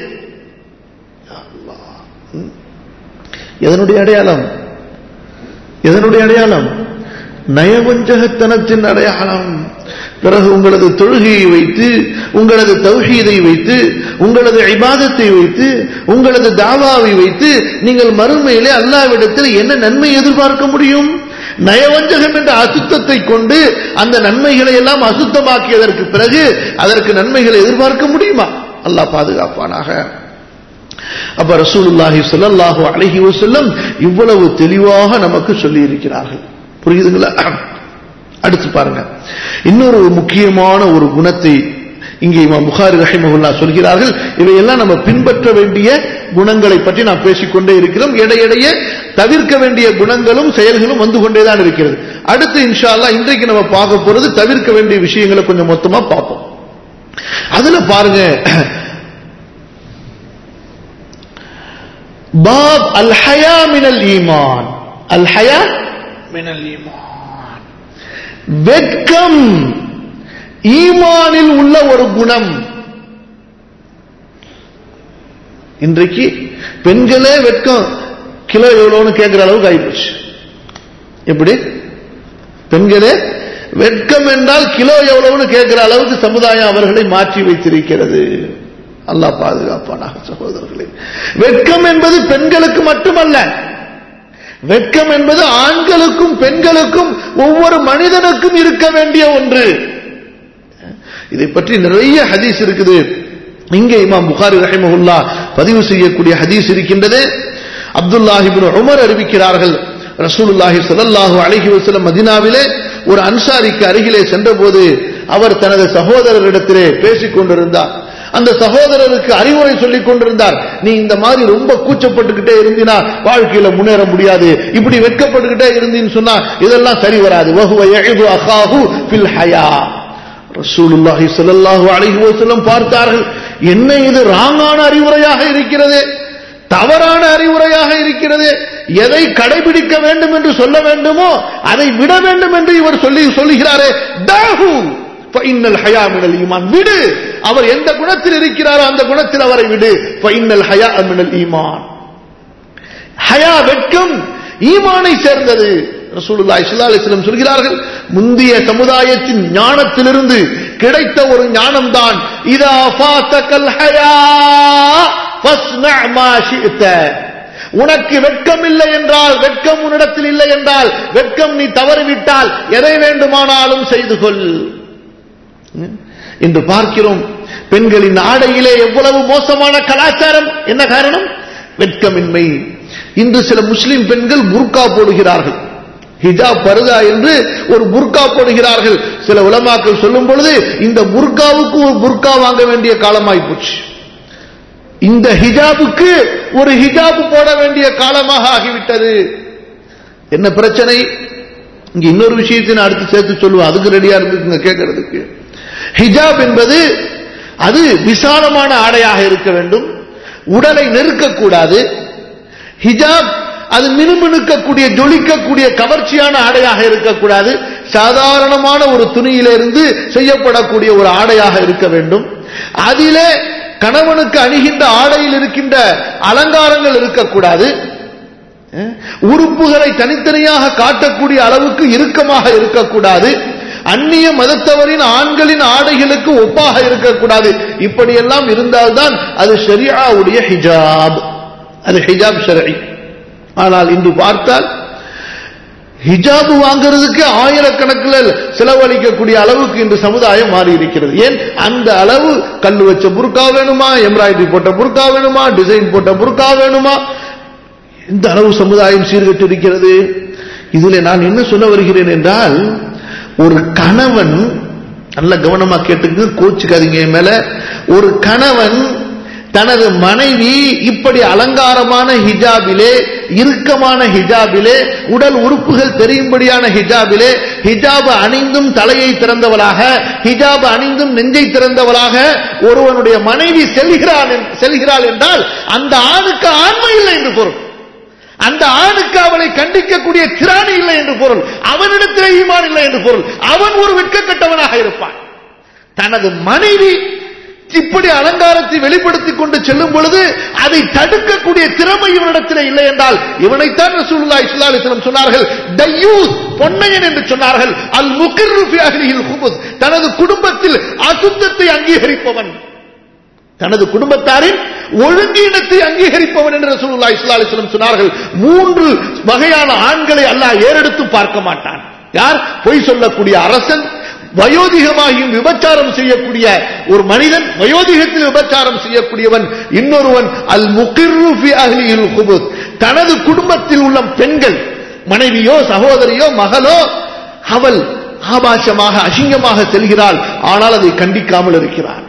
எதனுடைய அடையாளம் எதனுடைய அடையாளம் நயவஞ்சகத்தனத்தின் அடையாளம் பிறகு உங்களது தொழுகையை வைத்து உங்களது தௌஹீதை வைத்து உங்களது இபாதத்தை வைத்து உங்களது தாவாவை வைத்து நீங்கள் மறுமையிலே அல்லாவிடத்தில் என்ன நன்மை எதிர்பார்க்க முடியும் நயவஞ்சகம் என்ற அசுத்தத்தை கொண்டு அந்த நன்மைகளை எல்லாம் அசுத்தமாக்கியதற்கு பிறகு அதற்கு நன்மைகளை எதிர்பார்க்க முடியுமா அல்லாஹ் பாதுகாப்பானாக அப்ப ரசூலுல்லாஹி ஸல்லல்லாஹு அலைஹி வஸல்லம் இவ்வளவு தெளிவாக நமக்கு சொல்லி இருக்கிறார்கள் புரியுதுங்களா அடுத்து பாருங்க இன்னொரு முக்கியமான ஒரு குணத்தை இங்கே இமாம் புகாரி ரஹிமஹுல்லா சொல்கிறார்கள் இவையெல்லாம் நம்ம பின்பற்ற வேண்டிய குணங்களை பற்றி நாம் பேசிக்கொண்டே இருக்கிறோம் இடையிடையே தவிர்க்க வேண்டிய குணங்களும் செயல்களும் வந்து கொண்டேதான் இருக்கிறது அடுத்து இன்ஷா அல்லாஹ் இன்றைக்கு நம்ம பார்க்க போறது தவிர்க்க வேண்டிய விஷயங்களை கொஞ்சம் மொத்தமா பார்ப்போம் அதுல பாருங்க பாப் அல் ஹயா மினல் ஈமான் அல் ஹயா மினல் ஈமான் வெட்கம் ஈமானில் உள்ள ஒரு குணம் இன்றைக்கு பெண்களே வெட்கம் கிலோ எவ்வளவுன்னு கேட்கிற அளவுக்கு ஆயிப்போச்சு எப்படி பெண்களே வெட்கம் என்றால் கிலோ எவ்வளவுன்னு கேட்கிற அளவுக்கு சமுதாயம் அவர்களை மாற்றி வைத்திருக்கிறது அல்லாஹ் பாதுகாப்பானாக சகோதரர்களே வெட்கம் என்பது பெண்களுக்கு மட்டுமல்ல வெட்கம் என்பது ஆண்களுக்கும் பெண்களுக்கும் ஒவ்வொரு மனிதனுக்கும் இருக்க வேண்டிய ஒன்று இதை பற்றி நிறைய ஹதீஸ் இருக்குது இங்கே இமாம் புகாரி ரஹிமஹுல்லா பதிவு செய்யக்கூடிய ஹதீஸ் இருக்கின்றது அப்துல்லாஹிபின் உமர் அறிவிக்கிறார்கள் ரசூலுல்லாஹி ஸல்லல்லாஹு அலைஹி வஸல்லம் மதீனாவிலே ஒரு அன்சாரிக்கு அருகிலே சென்றபோது அவர் தனது சகோதரரிடத்திலே பேசிக் கொண்டிருந்தார் அந்த சகோதரருக்கு அறிவுரை சொல்லிக் கொண்டிருந்தார் நீ இந்த மாதிரி ரொம்ப கூச்சப்பட்டுக்கிட்டே இருந்தினா வாழ்க்கையில முன்னேற முடியாது இப்படி வெட்கப்பட்டுக்கிட்டே இருந்தீன்னு சொன்னா இதெல்லாம் சரி வராது வஹுவ யஹிது அஹாஹு ஃபில் ஹயா ரசூலுல்லாஹி ஸல்லல்லாஹு அலைஹி வஸல்லம் பார்த்தார்கள் என்ன இது ராங்கான அறிவுரையாக இருக்கிறது தவறான அறிவுரையாக இருக்கிறது எதை கடைபிடிக்க வேண்டும் என்று சொல்ல வேண்டுமோ அதை விட வேண்டும் என்று இவர் சொல்லி சொல்லுகிறாரே தாஹு ஃபைனல் ஹயா மினல் ஈமான் விடு அவர் எந்த குணத்தில் இருக்கிறாரோ அந்த குணத்தில் அவரை விடு ஃபைனல் ஹயா மினல் ஈமான் ஹயா வெட்கம் ஈமானை சேர்ந்தது ரசூலுல்லாஹி ஸல்லல்லாஹு அலைஹி வஸல்லம் சொல்கிறார்கள் முந்திய சமுதாயத்தின் ஞானத்திலிருந்து கிடைத்த ஒரு ஞானம் தான் இதா ஃபாத்தகல் ஹயா ஃபஸ்னா மா ஷி'த உனக்கு வெட்கம் இல்லை என்றால் வெட்கம் உன்னிடத்தில் இல்லை என்றால் வெட்கம் நீ தவறிவிட்டால் எதை வேண்டுமானாலும் செய்து கொள் என்று பார்க்கிறோம் பெண்களின் ஆடையிலே எவ்வளவு மோசமான கலாச்சாரம் என்ன காரணம் வெட்கமின்மை இன்று சில முஸ்லிம் பெண்கள் புர்கா போடுகிறார்கள் ஹிஜாப் பருதா என்று ஒரு புர்கா போடுகிறார்கள் சில உலமாக்கள் சொல்லும் பொழுது இந்த புர்காவுக்கு ஒரு புர்கா வாங்க வேண்டிய காலமாய் போச்சு இந்த ஹிஜாபுக்கு ஒரு ஹிஜாப் போட வேண்டிய காலமாக ஆகிவிட்டது என்ன பிரச்சனை இங்க இன்னொரு விஷயத்தை நான் அடுத்து சேர்த்து சொல்லுவேன் அதுக்கு ரெடியா இருந்துக்குங்க கேட்கறதுக்கு ஹிஜாப் என்பது அது விசாலமான ஆடையாக இருக்க வேண்டும் உடலை நெருக்கக்கூடாது ஹிஜாப் அது மினுமினுக்கக்கூடிய ஜொலிக்கக்கூடிய கவர்ச்சியான ஆடையாக இருக்கக்கூடாது சாதாரணமான ஒரு துணியிலிருந்து செய்யப்படக்கூடிய ஒரு ஆடையாக இருக்க வேண்டும் அதிலே கணவனுக்கு அணிகின்ற ஆடையில் இருக்கின்ற அலங்காரங்கள் இருக்கக்கூடாது உறுப்புகளை தனித்தனியாக காட்டக்கூடிய அளவுக்கு இறுக்கமாக இருக்கக்கூடாது அந்நிய மதத்தவரின் ஆண்களின் ஆடைகளுக்கு ஒப்பாக இருக்கக்கூடாது இப்படியெல்லாம் இருந்தால்தான் அது ஷரியாவுடைய ஹிஜாப் அது ஹிஜாப் ஷரி ஆனால் இன்று பார்த்தால் ஹிஜாபு வாங்குறதுக்கு ஆயிரக்கணக்கில் செலவழிக்கக்கூடிய அளவுக்கு இன்று சமுதாயம் மாறி இருக்கிறது ஏன் அந்த அளவு கல்லு வச்ச புர்கா வேணுமா எம்ப்ராய்டரி போட்ட புர்கா வேணுமா டிசைன் போட்ட புர்கா வேணுமா இந்த அளவு சமுதாயம் சீர்கட்டு இருக்கிறது இதுல நான் என்ன சொல்ல வருகிறேன் என்றால் ஒரு கணவன் நல்ல கவனமா கேட்டுக்கு கோச்சுக்காதீங்க மேல ஒரு கணவன் தனது மனைவி இப்படி அலங்காரமான ஹிஜாபிலே இறுக்கமான ஹிஜாபிலே உடல் உறுப்புகள் தெரியும்படியான ஹிஜாபிலே ஹிஜாப் அணிந்தும் தலையை திறந்தவளாக ஹிஜாப் அணிந்தும் நெஞ்சை திறந்தவளாக ஒருவனுடைய மனைவி செல்கிறாள் செல்கிறாள் என்றால் அந்த ஆணுக்கு ஆண்மை இல்லை என்று பொருள் அந்த ஆணுக்கு அவளை கண்டிக்கக்கூடிய திராணி இல்லை என்று பொருள் அவனிடத்தில் ஈமான் இல்லை என்று பொருள் அவன் ஒரு வெட்கக்கட்டவனாக இருப்பான் தனது மனைவி இப்படி அலங்காரத்தை வெளிப்படுத்திக் கொண்டு செல்லும் பொழுது அதை தடுக்கக்கூடிய திறமை இவனிடத்தில் இல்லை என்றால் இவனைத்தான் ரசூலுல்லா இஸ்லாலிஸ்லம் சொன்னார்கள் டையூஸ் பொன்னையன் என்று சொன்னார்கள் அல் முகிர் தனது குடும்பத்தில் அசுத்தத்தை அங்கீகரிப்பவன் தனது குடும்பத்தாரின் ஒழுங்கீனத்தை அங்கீகரிப்பவன் என்று ரசூலுல்லா இஸ்லாலிஸ்லம் சொன்னார்கள் மூன்று வகையான ஆண்களை அல்லாஹ் ஏறெடுத்து பார்க்க மாட்டான் யார் பொய் சொல்லக்கூடிய அரசன் வயோதிகமாகியும் விபச்சாரம் செய்யக்கூடிய ஒரு மனிதன் வயோதிகத்தில் விபச்சாரம் செய்யக்கூடியவன் இன்னொருவன் அல் முகிர்ருஃபி அஹ்லியில் குபுத் தனது குடும்பத்தில் உள்ள பெண்கள் மனைவியோ சகோதரியோ மகளோ அவள் ஆபாசமாக அசிங்கமாக செல்கிறாள் ஆனால் அதை கண்டிக்காமல் இருக்கிறாள்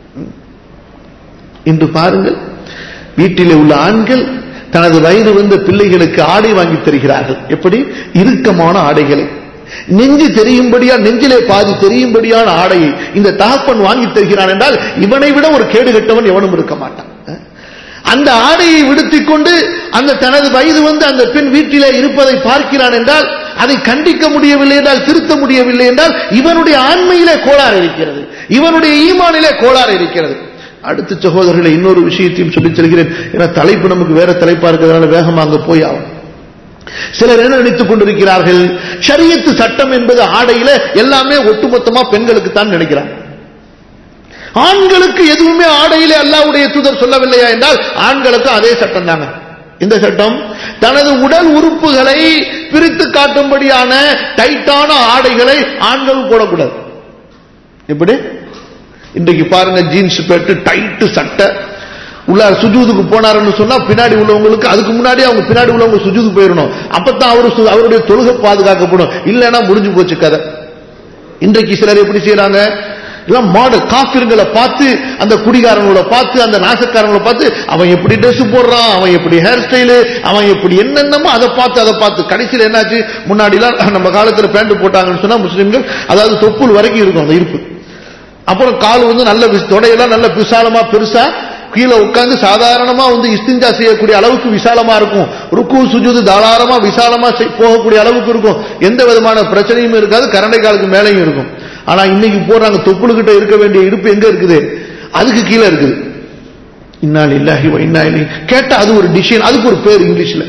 இன்று பாருங்கள் வீட்டிலே உள்ள ஆண்கள் தனது வயது வந்த பிள்ளைகளுக்கு ஆடை வாங்கி தருகிறார்கள் எப்படி இறுக்கமான ஆடைகளை நெஞ்சு தெரியும்படியா நெஞ்சிலே பாதி தெரியும்படியான ஆடையை இந்த தகப்பன் வாங்கி தருகிறான் என்றால் இவனை விட ஒரு கேடு கட்டவன் எவனும் இருக்க மாட்டான் அந்த ஆடையை விடுத்திக் கொண்டு அந்த தனது வயது வந்து அந்த பெண் வீட்டிலே இருப்பதை பார்க்கிறான் என்றால் அதை கண்டிக்க முடியவில்லை என்றால் திருத்த முடியவில்லை என்றால் இவனுடைய ஆண்மையிலே கோளாறு இருக்கிறது இவனுடைய ஈமானிலே கோளாறு இருக்கிறது அடுத்த சகோதரர்களை இன்னொரு விஷயத்தையும் சொல்லிச் செல்கிறேன் ஏன்னா தலைப்பு நமக்கு வேற தலைப்பா இருக்கிறதுனால வேகமா அங்க போய் ஆகும் சிலர் என்ன நினைத்துக் கொண்டிருக்கிறார்கள் ஷரியத்து சட்டம் என்பது ஆடையில எல்லாமே ஒட்டுமொத்தமா பெண்களுக்கு தான் நினைக்கிறாங்க ஆண்களுக்கு எதுவுமே ஆடையிலே அல்லாவுடைய தூதர் சொல்லவில்லையா என்றால் ஆண்களுக்கு அதே சட்டம் தாங்க இந்த சட்டம் தனது உடல் உறுப்புகளை பிரித்து காட்டும்படியான டைட்டான ஆடைகளை ஆண்கள் போடக்கூடாது எப்படி இன்றைக்கு பாருங்க ஜீன்ஸ் பேட்டு டைட்டு சட்டை உள்ளார சுஜூதுக்கு போனாருன்னு சொன்னா பின்னாடி உள்ளவங்களுக்கு அதுக்கு முன்னாடி அவங்க பின்னாடி உள்ளவங்க சுஜூது போயிடணும் அப்பதான் அவரு அவருடைய தொழுகை பாதுகாக்கப்படும் இல்லைன்னா முடிஞ்சு போச்சு கதை இன்றைக்கு சிலர் எப்படி செய்யறாங்க எல்லாம் மாடு காப்பிர்களை பார்த்து அந்த குடிகாரங்களோட பார்த்து அந்த நாசக்காரங்களை பார்த்து அவன் எப்படி ட்ரெஸ் போடுறான் அவன் எப்படி ஹேர் ஸ்டைலு அவன் எப்படி என்னென்னமோ அதை பார்த்து அதை பார்த்து கடைசியில் என்னாச்சு முன்னாடிலாம் நம்ம காலத்துல பேண்ட் போட்டாங்கன்னு சொன்னா முஸ்லீம்கள் அதாவது தொப்புள் வரைக்கும் இருக்கும் அந்த இருப்பு அப்புறம் கால் வந்து நல்ல தொடையெல்லாம் நல்ல விசாலமா பெருசா கீழே உட்கார்ந்து சாதாரணமா வந்து இஸ்திஞ்சா செய்யக்கூடிய அளவுக்கு விசாலமா இருக்கும் ருக்கு சுஜுது தாராளமா விசாலமா போகக்கூடிய அளவுக்கு இருக்கும் எந்த விதமான பிரச்சனையும் இருக்காது கரண்டை காலுக்கு மேலையும் இருக்கும் ஆனா இன்னைக்கு போறாங்க தொப்புளுக்கிட்ட இருக்க வேண்டிய இடுப்பு எங்க இருக்குது அதுக்கு கீழே இருக்குது இன்னால் இல்லாஹி இன்னா இல்லை கேட்டா அது ஒரு டிசைன் அதுக்கு ஒரு பேர் இங்கிலீஷ்ல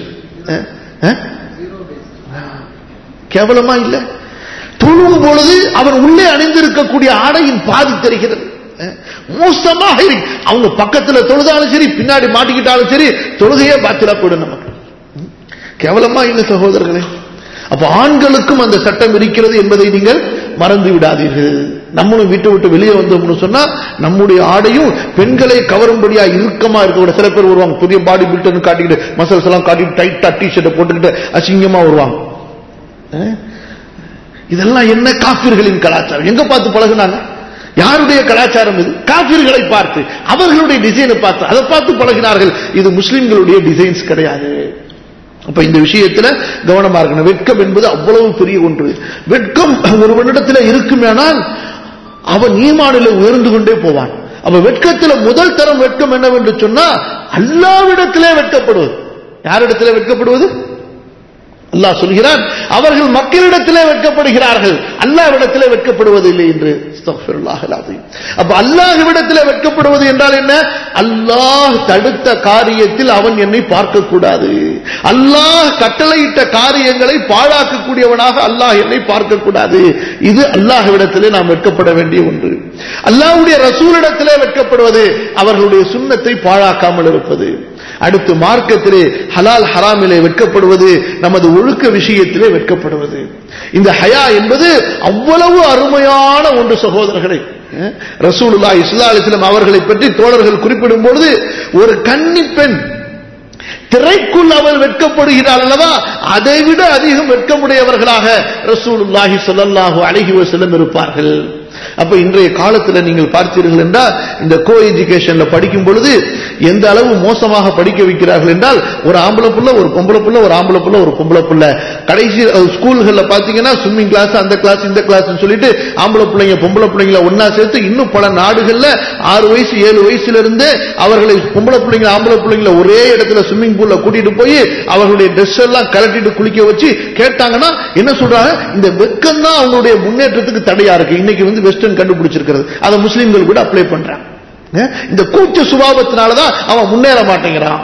கேவலமா இல்ல தொழும் பொழுது அவர் உள்ளே அணிந்திருக்கக்கூடிய ஆடையின் பாதி தெரிகிறது மோசமாக இருக்கு அவங்க பக்கத்துல தொழுதாலும் சரி பின்னாடி மாட்டிக்கிட்டாலும் சரி தொழுகையே பாத்திரா போடும் நமக்கு கேவலமா இல்லை சகோதரர்களே அப்ப ஆண்களுக்கும் அந்த சட்டம் இருக்கிறது என்பதை நீங்கள் மறந்து விடாதீர்கள் நம்மளும் வீட்டை விட்டு வெளியே வந்தோம்னு சொன்னா நம்முடைய ஆடையும் பெண்களை கவரும்படியா இறுக்கமா இருக்க சில பேர் வருவாங்க புதிய பாடி பில்டர்னு காட்டிக்கிட்டு மசல்ஸ் எல்லாம் காட்டிட்டு டைட்டா டி ஷர்ட்டை போட்டுக்கிட்டு அசிங்கமா வருவாங்க இதெல்லாம் என்ன காப்பீர்களின் கலாச்சாரம் எங்க பார்த்து பழகுனாங்க யாருடைய கலாச்சாரம் இது காப்பீர்களை பார்த்து அவர்களுடைய டிசைனை பார்த்து அதை பார்த்து பழகினார்கள் இது முஸ்லிம்களுடைய டிசைன்ஸ் கிடையாது அப்ப இந்த விஷயத்துல கவனமா இருக்கணும் வெட்கம் என்பது அவ்வளவு பெரிய ஒன்று வெட்கம் ஒருவனிடத்தில் இருக்குமேனால் அவன் ஈமானில உயர்ந்து கொண்டே போவான் அப்ப வெட்கத்துல முதல் தரம் வெட்கம் என்னவென்று சொன்னா அல்லாவிடத்திலே வெட்கப்படுவது யாரிடத்திலே வெட்கப்படுவது அல்லாஹ் சொல்கிறான் அவர்கள் மக்களிடத்திலே வெட்கப்படுகிறார்கள் அல்லாஹ்விடத்திலே வெட்கப்படுவதில்லை என்று அஸ்தக்ஃபிருல்லாஹ் அல்-அஸீம். அப்ப அல்லாஹ்விடத்திலே வெட்கப்படுவது என்றால் என்ன அல்லாஹ் தடுத்த காரியத்தில் அவன் என்னை பார்க்க கூடாது அல்லாஹ் கட்டளையிட்ட காரியங்களை பாழாக்கக்கூடியவனாக அல்லாஹ் என்னை பார்க்க கூடாது இது அல்லாஹ்விடத்திலே நாம் வெட்கப்பட வேண்டிய ஒன்று அல்லாஹ்வுடைய ரசூலிடத்திலே வெட்கப்படுவது அவர்களுடைய சுண்ணத்தை பாழாக்காமல் இருப்பது அடுத்து மார்க்கத்திலே ஹலால் ஹராமிலே வெட்கப்படுவது நமது ஒழுக்க விஷயத்திலே வெட்கப்படுவது இந்த ஹயா என்பது அவ்வளவு அருமையான ஒன்று சகோதரர்களே ரசூலுல்லா இஸ்லா அலிஸ்லாம் அவர்களை பற்றி தோழர்கள் குறிப்பிடும் பொழுது ஒரு கன்னி பெண் திரைக்குள் அவள் வெட்கப்படுகிறாள் அல்லவா அதை விட அதிகம் வெட்கமுடையவர்களாக ரசூலுல்லாஹி ஸல்லல்லாஹு அலைஹி வஸல்லம் இருப்பார்கள் அப்ப இன்றைய காலத்துல நீங்கள் பார்த்தீர்கள் என்றால் இந்த கோ எஜுகேஷன்ல படிக்கும் பொழுது எந்த அளவு மோசமாக படிக்க வைக்கிறார்கள் என்றால் ஒரு ஆம்பளை புள்ள ஒரு பொம்பளை புள்ள ஒரு ஆம்பளை புள்ள ஒரு பொம்பளை புள்ள கடைசி அஹ், ஸ்கூல்கள்ல பாத்தீங்கன்னா ஸ்விம்மிங் கிளாஸ் அந்த கிளாஸ் இந்த கிளாஸ் சொல்லிட்டு ஆம்பளை பிள்ளைங்க பொம்பளை பிள்ளைங்கள ஒன்னா சேர்த்து இன்னும் பல நாடுகள்ல ஆறு வயசு ஏழு வயசுல இருந்தே அவர்களை பொம்பளை பிள்ளைங்க ஆம்பளை பிள்ளைங்கள ஒரே இடத்துல ஸ்விம்மிங் பூல்ல கூட்டிட்டு போய் அவர்களுடைய ட்ரெஸ் எல்லாம் கலட்டிட்டு குளிக்க வச்சு கேட்டாங்கன்னா என்ன சொல்றாங்க இந்த வெக்கம் தான் அவங்களுடைய முன்னேற்றத்துக்கு தடையா இருக்கு இன்னைக்கு வந்து வெஸ்டர்ன் கண்டுபிடிச்சிருக்கிறது அதை முஸ்லிம்கள் கூட அப்ளை பண்றாங்க அஹ் இந்த கூச்ச சுபாவத்தினாலதான் அவன் முன்னேற மாட்டேங்கிறான்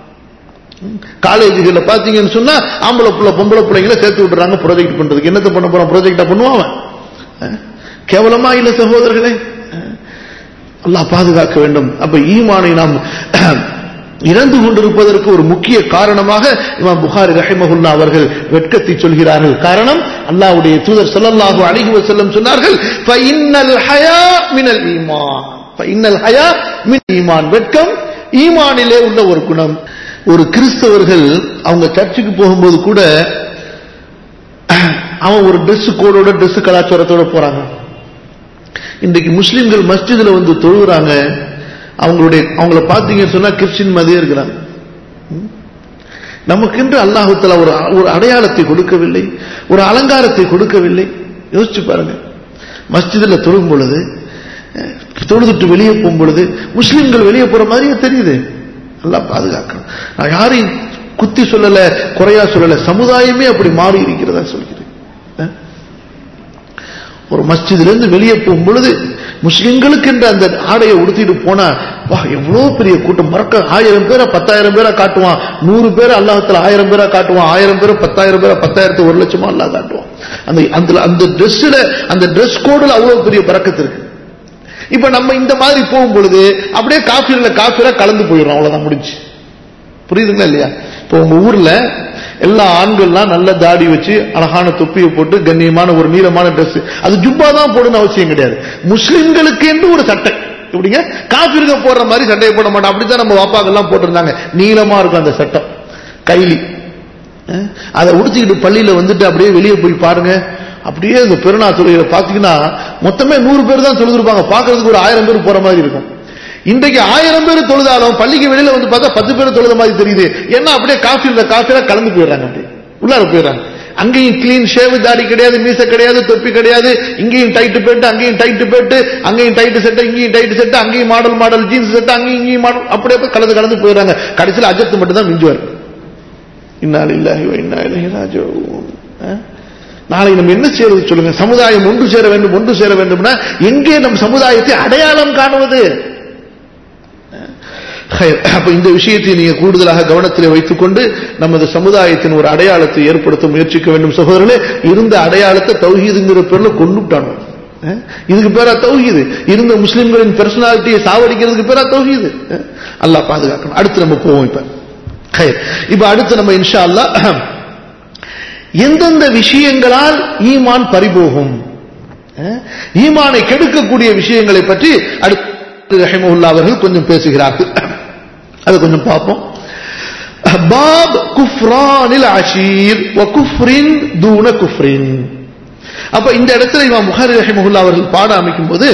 காலேஜுகள்ல பாத்தீங்கன்னு சொன்னா ஆம்பளை புள்ள பொம்பளை பிள்ளைங்களை சேர்த்து விட்டுறாங்க ப்ராஜெக்ட் பண்றதுக்கு என்னத்த பண்ண போறான் ப்ராஜெக்டா பண்ணுவான் அவன் அஹ் கேவலமா இல்ல சகோதரர்களே அஹ் அல்லாஹ் பாதுகாக்க வேண்டும் அப்ப ஈமானை நாம் இறந்து கொண்டிருப்பதற்கு ஒரு முக்கிய காரணமாக இமாம் புகாரி ரஹிமஹுல்லா அவர்கள் வெட்கத்தை சொல்கிறார்கள் காரணம் அல்லாஹ்வுடைய தூதர் ஸல்லல்லாஹு அலைஹி வஸல்லம் சொன்னார்கள் ஃபஇன்னல் ஹயா மினல் ஈமான் ஃபஇன்னல் ஹயா மின் ஈமான் வெட்கம் ஈமானிலே உள்ள ஒரு குணம் ஒரு கிறிஸ்தவர்கள் அவங்க சர்ச்சுக்கு போகும்போது கூட அவன் ஒரு Dress கோடோட Dress கலாச்சாரத்தோட போறாங்க இன்றைக்கு முஸ்லிம்கள் மஸ்ஜிதுல வந்து தொழுகிறாங்க அவங்களுடைய அவங்கள பார்த்தீங்கன்னு சொன்னா கிறிஸ்டின் மாதிரியே இருக்கிறாங்க ம்? நமக்கென்று அல்லாஹுத்தலா ஒரு ஒரு அடையாளத்தை கொடுக்கவில்லை ஒரு அலங்காரத்தை கொடுக்கவில்லை யோசிச்சு பாருங்க மஸ்ஜிதுல தொழும் பொழுது அஹ், தொழுதுட்டு வெளியே போகும் பொழுது முஸ்லிம்கள் வெளியே போற மாதிரியே தெரியுது அல்லாஹ் பாதுகாக்கணும் நான் யாரையும் குத்தி சொல்லல குறையா சொல்லல சமுதாயமே அப்படி மாறி இருக்கிறதா சொல்கிறேன் அஹ்? ஒரு மஸ்ஜிதுல இருந்து வெளியே போகும் பொழுது முஸ்லிம்களுக்கு என்ற அந்த ஆடையை உடுத்திட்டு போனா வா எவ்வளவு பெரிய கூட்டம் மறக்க ஆயிரம் பேரை பத்தாயிரம் பேரா காட்டுவான் நூறு பேரை அல்லாஹத்துல ஆயிரம் பேரா காட்டுவான் ஆயிரம் பேரை பத்தாயிரம் பேரை பத்தாயிரத்து ஒரு லட்சமா அல்லாஹ் காட்டுவான் அந்த அந்த அந்த ட்ரெஸ்ல அந்த ட்ரெஸ் கோடுல அவ்வளவு பெரிய பறக்கத்து இருக்கு இப்ப நம்ம இந்த மாதிரி போகும் பொழுது அப்படியே காஃபில காஃபிரா கலந்து போயிடும் அவ்வளவுதான் முடிஞ்சு புரியுதுங்களா இல்லையா இப்போ உங்க ஊர்ல எல்லா ஆண்கள்லாம் நல்ல தாடி வச்சு அழகான தொப்பியை போட்டு கண்ணியமான ஒரு நீளமான Dress அது ஜுப்பா தான் போடணும்னு அவசியம் கிடையாது முஸ்லிம்களுக்கு என்று ஒரு சட்டை எப்படிங்க காபிருங்க போடுற மாதிரி சட்டையை போட மாட்டோம் அப்படித்தான் நம்ம வாப்பாக்கெல்லாம் போட்டிருந்தாங்க நீளமா இருக்கும் அந்த சட்டம் கைலி அஹ், அதை உடுத்திக்கிட்டு பள்ளியில வந்துட்டு அப்படியே வெளியே போய் பாருங்க அப்படியே இந்த பெருநா தொழுகையில பாத்தீங்கன்னா மொத்தமே நூறு பேர் தான் தொழுதுருப்பாங்க பாக்குறதுக்கு ஒரு ஆயிரம் பேர் போற மாதிரி இருக்கும் இன்றைக்கு ஆயிரம் பேர் தொழுதாலும் பள்ளிக்கு வெளியில வந்து பார்த்தா பத்து பேர் தொழுத மாதிரி தெரியுது ஏன்னா அப்படியே காஃபில காஃபில கலந்து போயிடுறாங்க அப்படியே உள்ளார போயிடுறாங்க அங்கேயும் கிளீன் ஷேவ் தாடி கிடையாது மீச கிடையாது தொப்பி கிடையாது இங்கேயும் டைட்டு பேட்டு அங்கேயும் டைட்டு பேட்டு அங்கேயும் டைட்டு செட்டு இங்கேயும் டைட்டு செட்டு அங்கேயும் மாடல் மாடல் ஜீன்ஸ் செட்டு அங்கேயும் இங்கேயும் மாடல் அப்படியே போய் கலந்து கலந்து போயிடுறாங்க கடைசியில் அஜத்து மட்டும் தான் மிஞ்சுவார் இன்னால் இல்லாஹி இன்னா இலைஹி ராஜிஊன் அஹ்? நாளைக்கு நம்ம என்ன செய்யறது சொல்லுங்க சமுதாயம் ஒன்று சேர வேண்டும் ஒன்று சேர வேண்டும்னா எங்கே நம் சமுதாயத்தை அடையாளம் காணுவது ஹைர். அப்ப இந்த விஷயத்தை நீங்க கூடுதலாக கவனத்தில் வைத்துக்கொண்டு நமது சமுதாயத்தின் ஒரு அடையாளத்தை ஏற்படுத்த முயற்சிக்க வேண்டும் சகோதரர்களே இருந்த அடையாளத்தை தௌஹீதுங்கிற பேர்ல கொண்டுட்டாங்க அஹ்? இதுக்கு பேரா தௌஹீது இருந்த முஸ்லிம்களின் பெர்சனாலிட்டியை சாவடிக்கிறதுக்கு பேரா தௌஹீது அஹ்? அல்லாஹ் பாதுகாக்கணும் அடுத்து நம்ம போவோம் இப்ப ஹைர். இப்ப அடுத்து நம்ம இன்ஷா அல்லாஹ் எந்தெந்த விஷயங்களால் ஈமான் பறிபோகும் அஹ்? ஈமானை கெடுக்கக்கூடிய விஷயங்களை பற்றி அடுத்து ரஹிமஹுல்லா அவர்கள் கொஞ்சம் பேசுகிறார்கள் அதை கொஞ்சம் பார்ப்போம் பாப் குஃப்ரானில் அஷீர் வ குஃப்ரின் தூன குஃப்ரின் அப்ப இந்த இடத்துல இமாம் புகாரி ரஹிமஹுல்லா அவர்கள் பாட அமைக்கும் போது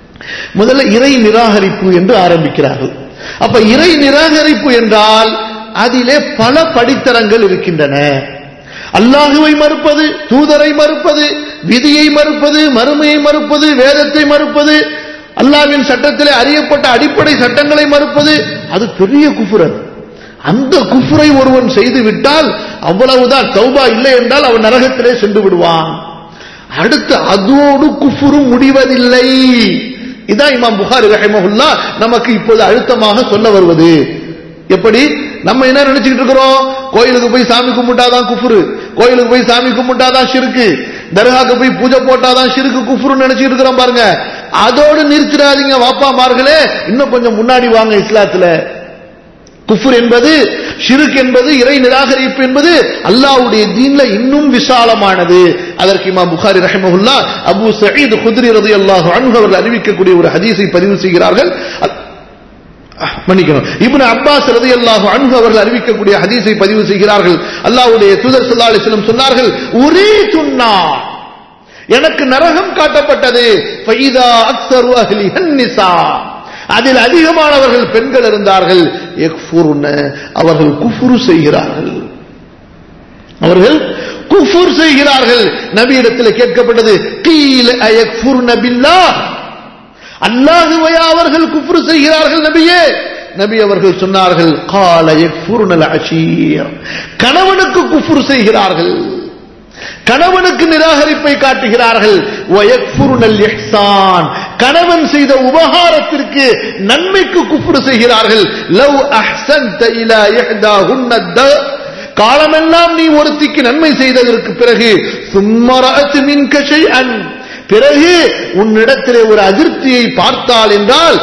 முதல்ல இறை நிராகரிப்பு என்று ஆரம்பிக்கிறார்கள் அப்ப இறை நிராகரிப்பு என்றால் அதிலே பல படித்தரங்கள் இருக்கின்றன அல்லாஹுவை மறுப்பது தூதரை மறுப்பது விதியை மறுப்பது மறுமையை மறுப்பது வேதத்தை மறுப்பது அல்லாவின் சட்டத்திலே அறியப்பட்ட அடிப்படை சட்டங்களை மறுப்பது அது பெரிய குஃபுர் அந்த குஃபுரை ஒருவன் செய்து விட்டால் அவ்வளவுதான் தௌபா இல்லை என்றால் அவன் நரகத்திலே சென்று விடுவான் அடுத்து அதோடு குஃபுரு முடிவதில்லை இதான் இமாம் புகாரி ரஹிமஹுல்லா நமக்கு இப்போது அழுத்தமாக சொல்ல வருவது எப்படி நம்ம என்ன நினைச்சுக்கிட்டு இருக்கிறோம் கோயிலுக்கு போய் சாமி கும்பிட்டாதான் குஃபுரு கோயிலுக்கு போய் சாமி கும்பிட்டாதான் சிறுக்கு தர்காக்கு போய் பூஜை போட்டாதான் சிறுக்கு குஃபுரு நினைச்சிட்டு இருக்கிறோம் பாருங்க அதோடு நிறுத்திடாதீங்க வாப்பாமார்களே இன்னும் கொஞ்சம் முன்னாடி வாங்க இஸ்லாத்துல குஃபுர் என்பது ஷிருக் என்பது இறை நிராகரிப்பு என்பது அல்லாஹ்வுடைய தீன்ல இன்னும் விசாலமானது அதற்கு இமாம் புகாரி ரஹிமஹுல்லா அபூ சயீத் குத்ரி ரலியல்லாஹு அன்ஹு அவர்கள் அறிவிக்கக்கூடிய ஒரு ஹதீஸை பதிவு செய்கிறார்கள் மன்னிக்கணும் இப்னு அப்பாஸ் ரலியல்லாஹு அன்ஹு அவர்கள் அறிவிக்கக்கூடிய ஹதீஸை பதிவு செய்கிறார்கள் அல்லாஹ்வுடைய தூதர் ஸல்லல்லாஹு அலைஹி வஸல்லம் சொன்னார்கள் ஒரே துன்னா எனக்கு நரகம் காட்டப்பட்டது ஃபைதா அக்ஸரு அஹ்லிஹன் நிசா அதில் அதிகமானவர்கள் பெண்கள் இருந்தார்கள் அவர்கள் குஃபுரு செய்கிறார்கள் அவர்கள் குஃபுர் செய்கிறார்கள் நபியிடத்தில் கேட்கப்பட்டது கீழ அயக்ஃபுர் நபில்லா அல்லாஹுவையா அவர்கள் குஃபுரு செய்கிறார்கள் நபியே நபி அவர்கள் சொன்னார்கள் கால யக்ஃபுர்னல் அஷீர் கணவனுக்கு குஃபுர் செய்கிறார்கள் கணவனுக்கு நிராகரிப்பை காட்டுகிறார்கள் கணவன் செய்த உபகாரத்திற்கு நன்மைக்கு குப்புறு செய்கிறார்கள் லவ் காலமெல்லாம் நீ ஒருத்திக்கு நன்மை செய்ததற்கு பிறகு சும்மரத்து மின் கஷை அன் பிறகு உன்னிடத்திலே ஒரு அதிருப்தியை பார்த்தால் என்றால்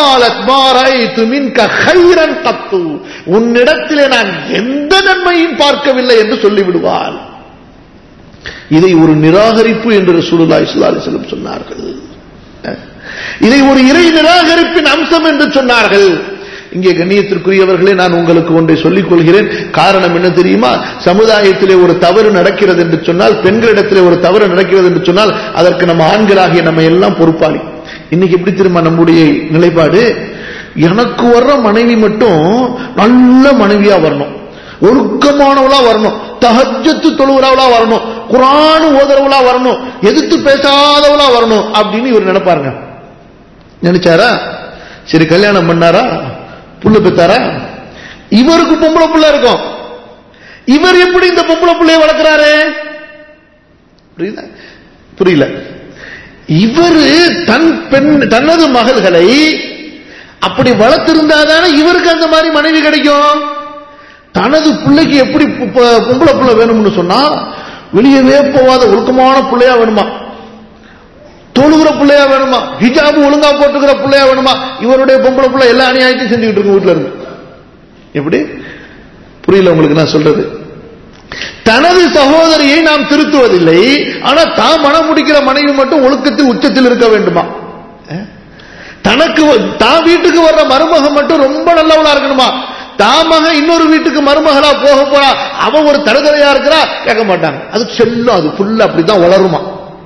உன்னிடத்திலே நான் எந்த நன்மையும் பார்க்கவில்லை என்று சொல்லிவிடுவாள் இதை ஒரு நிராகரிப்பு என்று ரசூலுல்லாஹி ஸல்லல்லாஹு அலைஹி வஸல்லம் சொன்னார்கள் இதை ஒரு இறை நிராகரிப்பின் அம்சம் என்று சொன்னார்கள் இங்கே கண்ணியத்திற்குரியவர்களே நான் உங்களுக்கு ஒன்றை சொல்லிக் கொள்கிறேன் காரணம் என்ன தெரியுமா சமுதாயத்திலே ஒரு தவறு நடக்கிறது என்று சொன்னால் பெண்களிடத்திலே ஒரு தவறு நடக்கிறது என்று சொன்னால் அதற்கு நம்ம ஆண்களாகிய நம்ம எல்லாம் பொறுப்பாளி இன்னைக்கு எப்படி திரும்ப நம்முடைய நிலைப்பாடு எனக்கு வர்ற மனைவி மட்டும் நல்ல மனைவியா வரணும் ஒழுக்கமானவளா வரணும் தஹஜத்து தொழுகிறவளா வரணும் குரான் ஓதுறவளா வரணும் எதிர்த்து பேசாதவளா வரணும் அப்படின்னு இவர் நினைப்பாருங்க நினைச்சாரா சரி கல்யாணம் பண்ணாரா புள்ள பெத்தாரா இவருக்கு பொம்பளை புள்ள இருக்கும் இவர் எப்படி இந்த பொம்பளை புள்ளைய வளர்க்கிறாரு புரியுதா புரியல இவரு தன் பெண் தனது மகள்களை அப்படி வளர்த்திருந்தாதானே இவருக்கு அந்த மாதிரி மனைவி கிடைக்கும் தனது பிள்ளைக்கு எப்படி பொம்பளை பிள்ளை வேணும்னு சொன்னா வெளியவே போவாத ஒழுக்கமான பிள்ளையா வேணுமா தொழுகிற பிள்ளையா வேணுமா ஹிஜாபு ஒழுங்கா போட்டுக்கிற பிள்ளையா வேணுமா இவருடைய பொம்பளை பிள்ளை எல்லா அநியாயத்தையும் செஞ்சுக்கிட்டு இருக்கு வீட்டுல இருந்து எப்படி புரியல உங்களுக்கு நான் சொல்றது தனது சகோதரியை நாம் திருத்துவதில்லை ஆனா தான் மனம் முடிக்கிற மனைவி மட்டும் ஒழுக்கத்தில் உச்சத்தில் இருக்க வேண்டுமா தனக்கு தான் வீட்டுக்கு வர்ற மருமகம் மட்டும் ரொம்ப நல்லவளா இருக்கணுமா தாமக இன்னொரு வீட்டுக்கு மருமகளா போக போறா அவன் ஒரு தடுதலையா இருக்கிறா கேட்க மாட்டாங்க அது செல்லும் அது ஃபுல்லா அப்படிதான் வளருமா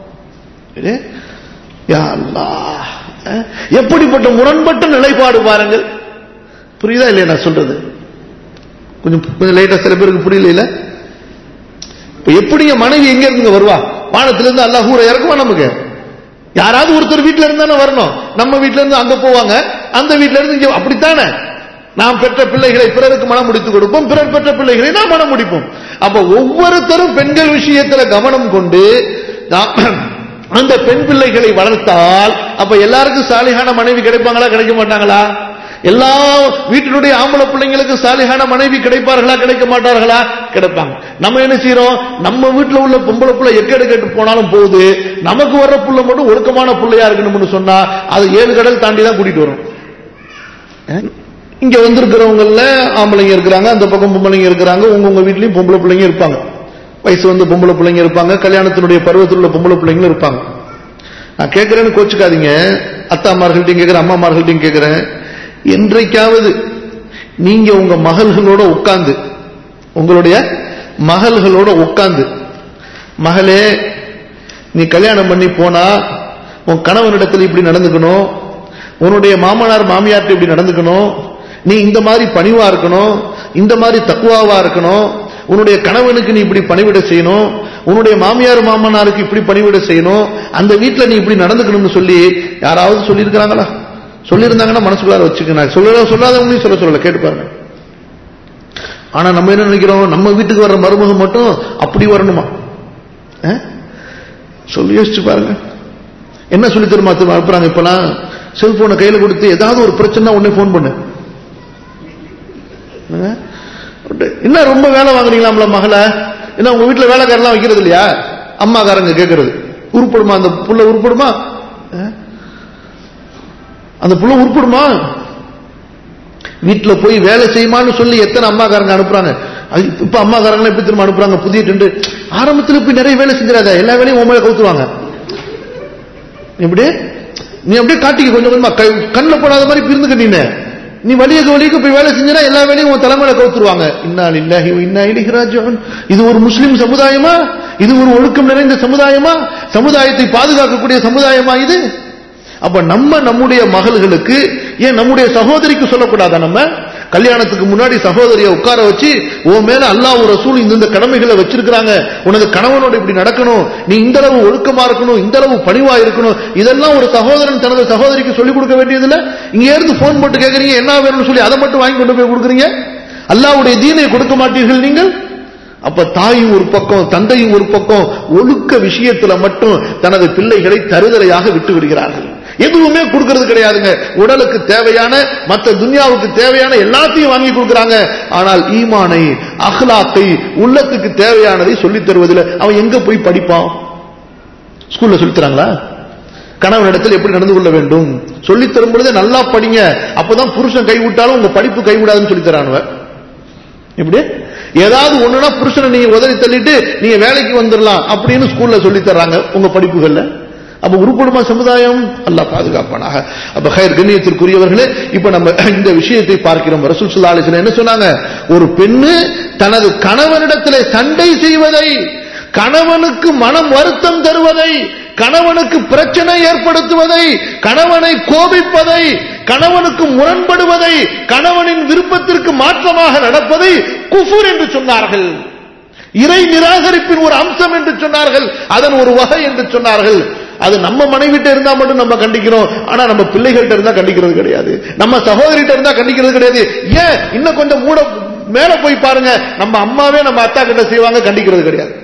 எப்படிப்பட்ட முரண்பட்ட நிலைப்பாடு பாருங்கள் புரியுதா இல்லையா நான் சொல்றது கொஞ்சம் கொஞ்சம் லைட்டா சில பேருக்கு புரியல இப்ப எப்படி மனைவி எங்க இருந்து வருவா வானத்துல இருந்து அல்லா ஊரை இறக்குமா நமக்கு யாராவது ஒருத்தர் வீட்டுல இருந்தானே வரணும் நம்ம வீட்டுல இருந்து அங்க போவாங்க அந்த வீட்டுல இருந்து இங்க அப்படித்தானே நாம் பெற்ற பிள்ளைகளை பிறருக்கு மனம் முடித்து கொடுப்போம் பிறர் பெற்ற பிள்ளைகளை நாம் மனம் முடிப்போம் அப்ப ஒவ்வொருத்தரும் பெண்கள் விஷயத்துல கவனம் கொண்டு அந்த பெண் பிள்ளைகளை வளர்த்தால் அப்ப எல்லாருக்கும் சாலிகான மனைவி கிடைப்பாங்களா கிடைக்க மாட்டாங்களா எல்லா வீட்டினுடைய ஆம்பளை பிள்ளைங்களுக்கு சாலிகான மனைவி கிடைப்பார்களா கிடைக்க மாட்டார்களா கிடைப்பாங்க நம்ம என்ன செய்யறோம் நம்ம வீட்டுல உள்ள பொம்பளை பிள்ளை எக்கெடு கேட்டு போனாலும் போகுது நமக்கு வர்ற புள்ள மட்டும் ஒழுக்கமான பிள்ளையா இருக்கணும்னு சொன்னா அது ஏழு கடல் தாண்டி தான் கூட்டிட்டு வரும் இங்க வந்திருக்கிறவங்கள ஆம்பளைங்க இருக்கிறாங்க அந்த பக்கம் பொம்பளைங்க இருக்கிறாங்க உங்க உங்க வீட்லயும் பொம்பளை பிள்ளைங்க இருப்பாங்க வயசு வந்து பொம்பளை பிள்ளைங்க இருப்பாங்க கல்யாணத்தினுடைய பருவத்தில் உள்ள பொம்பளை பிள்ளைங்களும் இருப்பாங்க நான் கேட்கிறேன்னு கோச்சுக்காதீங்க அத்தாமார்கள்ட்டையும் கேட்கிறேன் அம்மாமார்கள்ட்டையும் கேட்கிறேன் என்றைக்காவது நீங்க உங்க மகள்களோட உட்கார்ந்து உங்களுடைய மகள்களோட உட்கார்ந்து மகளே நீ கல்யாணம் பண்ணி போனா உன் கணவனிடத்தில் இப்படி நடந்துக்கணும் உன்னுடைய மாமனார் மாமியார்ட்ட இப்படி நடந்துக்கணும் நீ இந்த மாதிரி பணிவா இருக்கணும் இந்த மாதிரி தக்குவாவா இருக்கணும் உன்னுடைய கணவனுக்கு நீ இப்படி பணிவிட செய்யணும் உன்னுடைய மாமியார் மாமனாருக்கு இப்படி பணிவிட செய்யணும் அந்த வீட்டுல நீ இப்படி நடந்துக்கணும்னு சொல்லி யாராவது சொல்லியிருக்கிறாங்களா சொல்லியிருந்தாங்கன்னா மனசுக்குள்ளார வச்சுக்கணும் சொல்ல சொல்லாதவங்களையும் சொல்ல சொல்லல கேட்டு பாருங்க ஆனா நம்ம என்ன நினைக்கிறோம் நம்ம வீட்டுக்கு வர்ற மருமகம் மட்டும் அப்படி வரணுமா அஹ்? சொல்லி யோசிச்சு பாருங்க என்ன சொல்லி தருமா திரும்ப அனுப்புறாங்க இப்பெல்லாம் செல்போனை கையில கொடுத்து ஏதாவது ஒரு பிரச்சனை உடனே போன் பண்ணு அஹ்? என்ன ரொம்ப வேலை வாங்குறீங்களாம்ல மகள என்ன உங்க வீட்டுல வேலைக்காரெல்லாம் வைக்கிறது இல்லையா அம்மாக்காரங்க கேட்கறது உருப்படுமா அந்த புள்ள உருப்படுமா அஹ்? அந்த புள்ள உருப்படுமா வீட்டுல போய் வேலை செய்யுமான்னு சொல்லி எத்தனை அம்மாக்காரங்க அனுப்புறாங்க அது இப்ப- இப்ப அம்மாக்காரங்க எப்படி திரும்ப அனுப்புறாங்க புதிய டெண்டு ஆரம்பத்துல போய் நிறைய வேலை செஞ்சிடாத எல்லா வேலையும் உன் மேல கவுத்துவாங்க எப்படி நீ அப்படியே காட்டிக்க கொஞ்சம் கொஞ்சமா கை- கண்ணுல போடாத மாதிரி பிரிந்துக்க நீனு நீ வழியக்கு வழிக்கு போய் வேலை செஞ்சனா எல்லா வேலையும் உன் தலைமையில கவுத்துருவாங்க இன்னா லில்லாஹி வ இன்னா இலைஹி ராஜிஊன் இது ஒரு முஸ்லிம் சமுதாயமா இது ஒரு ஒழுக்கம் நிறைந்த சமுதாயமா சமுதாயத்தை பாதுகாக்கக்கூடிய சமுதாயமா இது அப்ப நம்ம நம்முடைய மகள்களுக்கு ஏன் நம்முடைய சகோதரிக்கு சொல்லக்கூடாதா நம்ம கல்யாணத்துக்கு முன்னாடி சகோதரியை உட்கார வச்சு உன் மேல அல்லாஹ் ஒரு ரசூல் இந்த கடமைகளை வச்சிருக்கிறாங்க உனது கணவனோட இப்படி நடக்கணும் நீ இந்த அளவு ஒழுக்கமா இருக்கணும் இந்த அளவு பணிவா இருக்கணும் இதெல்லாம் ஒரு சகோதரன் தனது சகோதரிக்கு சொல்லிக் கொடுக்க வேண்டியதில்ல இங்க இருந்து போன் போட்டு கேக்குறீங்க என்ன வேணும்னு சொல்லி அதை மட்டும் வாங்கி கொண்டு போய் கொடுக்குறீங்க அல்லாஹ்வுடைய தீனை கொடுக்க மாட்டீர்கள் நீங்கள் அப்ப தாயும் ஒரு பக்கம் தந்தையும் ஒரு பக்கம் ஒழுக்க விஷயத்துல மட்டும் தனது பிள்ளைகளை தருதலையாக விட்டு விடுகிறார்கள் எதுவுமே கொடுக்கிறது கிடையாதுங்க உடலுக்கு தேவையான மற்ற துன்யாவுக்கு தேவையான எல்லாத்தையும் வாங்கி கொடுக்கறாங்க ஆனால் ஈமானை அஹ்லாத்தை உள்ளத்துக்கு தேவையானதை சொல்லித் தருவதில் அவன் எங்க போய் படிப்பான் ஸ்கூல்ல சொல்லித் தராங்களா கணவனிடத்தில் எப்படி நடந்து கொள்ள வேண்டும் சொல்லித் தரும் பொழுதே நல்லா படிங்க அப்பதான் புருஷன் கைவிட்டாலும் உங்க படிப்பு கைவிடாதுன்னு சொல்லித் தரானுவ இப்படி ஏதாவது ஒண்ணுனா புருஷனை நீங்க உதறி தள்ளிட்டு நீங்க வேலைக்கு வந்துடலாம் அப்படின்னு ஸ்கூல்ல சொல்லி தர்றாங்க உங்க படிப்புகள்ல அப்ப உருப்படுமா சமுதாயம் அல்லாஹ் பாதுகாப்பானாக அப்ப ஹயர் கண்ணியத்திற்குரியவர்களே இப்ப நம்ம இந்த விஷயத்தை பார்க்கிறோம் ரசூல் ஸல்லல்லாஹு அலைஹி வஸல்லம் என்ன சொன்னாங்க ஒரு பெண்ணு தனது கணவனிடத்திலே சண்டை செய்வதை கணவனுக்கு மனம் வருத்தம் தருவதை கணவனுக்கு பிரச்சனை ஏற்படுத்துவதை கணவனை கோபிப்பதை கணவனுக்கு முரண்படுவதை கணவனின் விருப்பத்திற்கு மாற்றமாக நடப்பதை குஃபுர் என்று சொன்னார்கள் இறை நிராகரிப்பின் ஒரு அம்சம் என்று சொன்னார்கள் அதன் ஒரு வகை என்று சொன்னார்கள் அது நம்ம மனைவிட்ட இருந்தா மட்டும் நம்ம கண்டிக்கிறோம் ஆனா நம்ம பிள்ளைகள்ட்ட இருந்தா கண்டிக்கிறது கிடையாது நம்ம சகோதரிட்ட இருந்தா கண்டிக்கிறது கிடையாது ஏன் இன்னும் கொஞ்சம் மூட மேல போய் பாருங்க நம்ம அம்மாவே நம்ம அத்தா கிட்ட செய்வாங்க கண்டிக்கிறது கிடையாது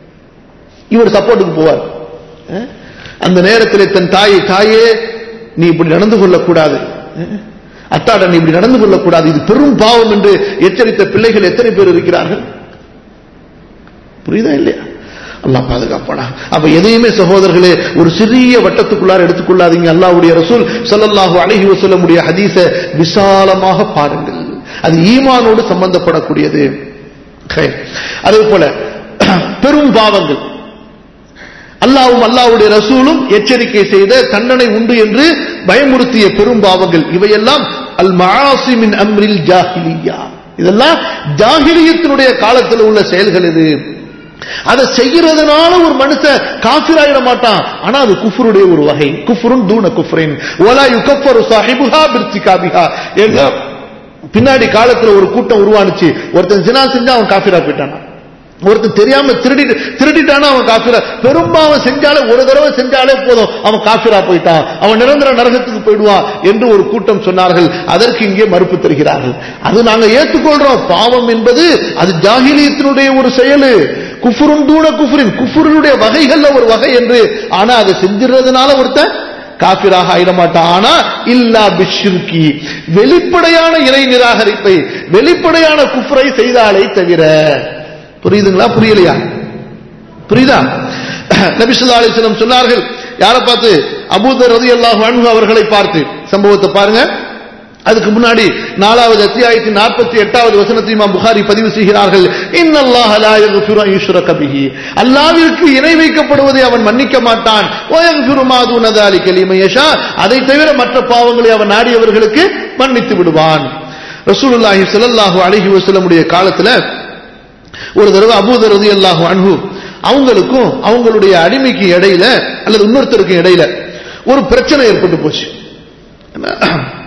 இவர் சப்போர்ட்டுக்கு போவார் அஹ்? அந்த நேரத்தில் தன் தாயை தாயே நீ இப்படி நடந்து கொள்ளக்கூடாது அஹ்? அத்தாட நீ இப்படி நடந்து கொள்ளக்கூடாது இது பெரும் பாவம் என்று எச்சரித்த பிள்ளைகள் எத்தனை பேர் இருக்கிறார்கள் புரியுதா இல்லையா அல்லாஹ் பாதுகாப்பானா அப்ப எதையுமே சகோதரர்களே ஒரு சிறிய வட்டத்துக்குள்ளார எடுத்துக்கொள்ளாதீங்க அல்லாஹ்வுடைய ரசூல் ஸல்லல்லாஹு அலைஹி வஸல்லமுடைய ஹதீஸை விசாலமாக பாருங்கள் அது ஈமானோடு சம்பந்தப்படக்கூடியது ஹைர். அதே போல பெரும் பாவங்கள் அல்லாவும் அல்லாவுடைய ரசூலும் எச்சரிக்கை செய்த தண்டனை உண்டு என்று பயமுறுத்திய பெரும் பாவங்கள் இவையெல்லாம் அல் மஆசிமின் அம்ரில் ஜாஹிலியா இதெல்லாம் ஜாஹிலியத்தினுடைய காலத்தில் உள்ள செயல்கள் இது அதை செய்யறதுனால ஒரு மனுஷன் காஃபிராயிட மாட்டான் ஆனா அது குஃபருடைய ஒரு வகை குஃபருன் தூண குஃப்ரின் ஒலா யுகஃபரு சாஹிபுஹா பிர்த்திகாபிஹா எங்க பின்னாடி காலத்துல ஒரு கூட்டம் உருவானுச்சு ஒருத்தன் ஜினா செஞ்சா அவன் காஃபிரா போயிட்டானா ஒருத்தன் தெரியாம திருடிட்டு திருடிட்டானா அவன் காஃபிரா பெரும்பாவம் செஞ்சாலே ஒரு தடவை செஞ்சாலே போதும் அவன் காஃபிரா போயிட்டான் அவன் நிரந்தர நரகத்துக்கு போயிடுவான் என்று ஒரு கூட்டம் சொன்னார்கள் அதற்கு இங்கே மறுப்பு தருகிறார்கள் அது நாங்க ஏற்றுக்கொள்றோம் பாவம் என்பது அது ஜாகிலியத்தினுடைய ஒரு செயல் குஃபுருன் தூண குஃபுரின் குஃபுருடைய வகைகள்ல ஒரு வகை என்று ஆனா அதை செஞ்சிருந்ததுனால ஒருத்தன் காபிராக ஆயிட மாட்டான் ஆனா இல்லா பிஷிர்கி வெளிப்படையான இறை நிராகரிப்பை வெளிப்படையான குஃப்ரை செய்தாலே தவிர புரியுதுங்களா புரியலையா புரியுதா நபி ஸல்லல்லாஹு அலைஹி வஸல்லம் சொன்னார்கள் யாரை பார்த்து அபூதர் ரலியல்லாஹு அன்ஹு அவர்களை பார்த்து சம்பவத்தை பாருங்க அதுக்கு முன்னாடி நாலாவது அத்தியாயத்தின் நாற்பத்தி எட்டாவது வசனத்தை இமாம் புகாரி பதிவு செய்கிறார்கள் இன்னல்லாஹ லா யக்ஃபிரு அன் யுஷ்ரக பிஹி அல்லாஹ்விற்கு இணை வைக்கப்படுவதை அவன் மன்னிக்க மாட்டான் வ யக்ஃபிரு மா தூன ذلك லிமன் யஷா அதை தவிர மற்ற பாவங்களை அவன் நாடியவர்களுக்கு மன்னித்து விடுவான் ரசூலுல்லாஹி ஸல்லல்லாஹு அலைஹி வஸல்லமுடைய காலத்துல ஒரு தடவை அபூதர் ரலியல்லாஹு அன்ஹு அவங்களுக்கும் அவங்களுடைய அடிமைக்கு இடையில அல்லது இன்னொருத்தருக்கு இடையில ஒரு பிரச்சனை ஏற்பட்டு போச்சு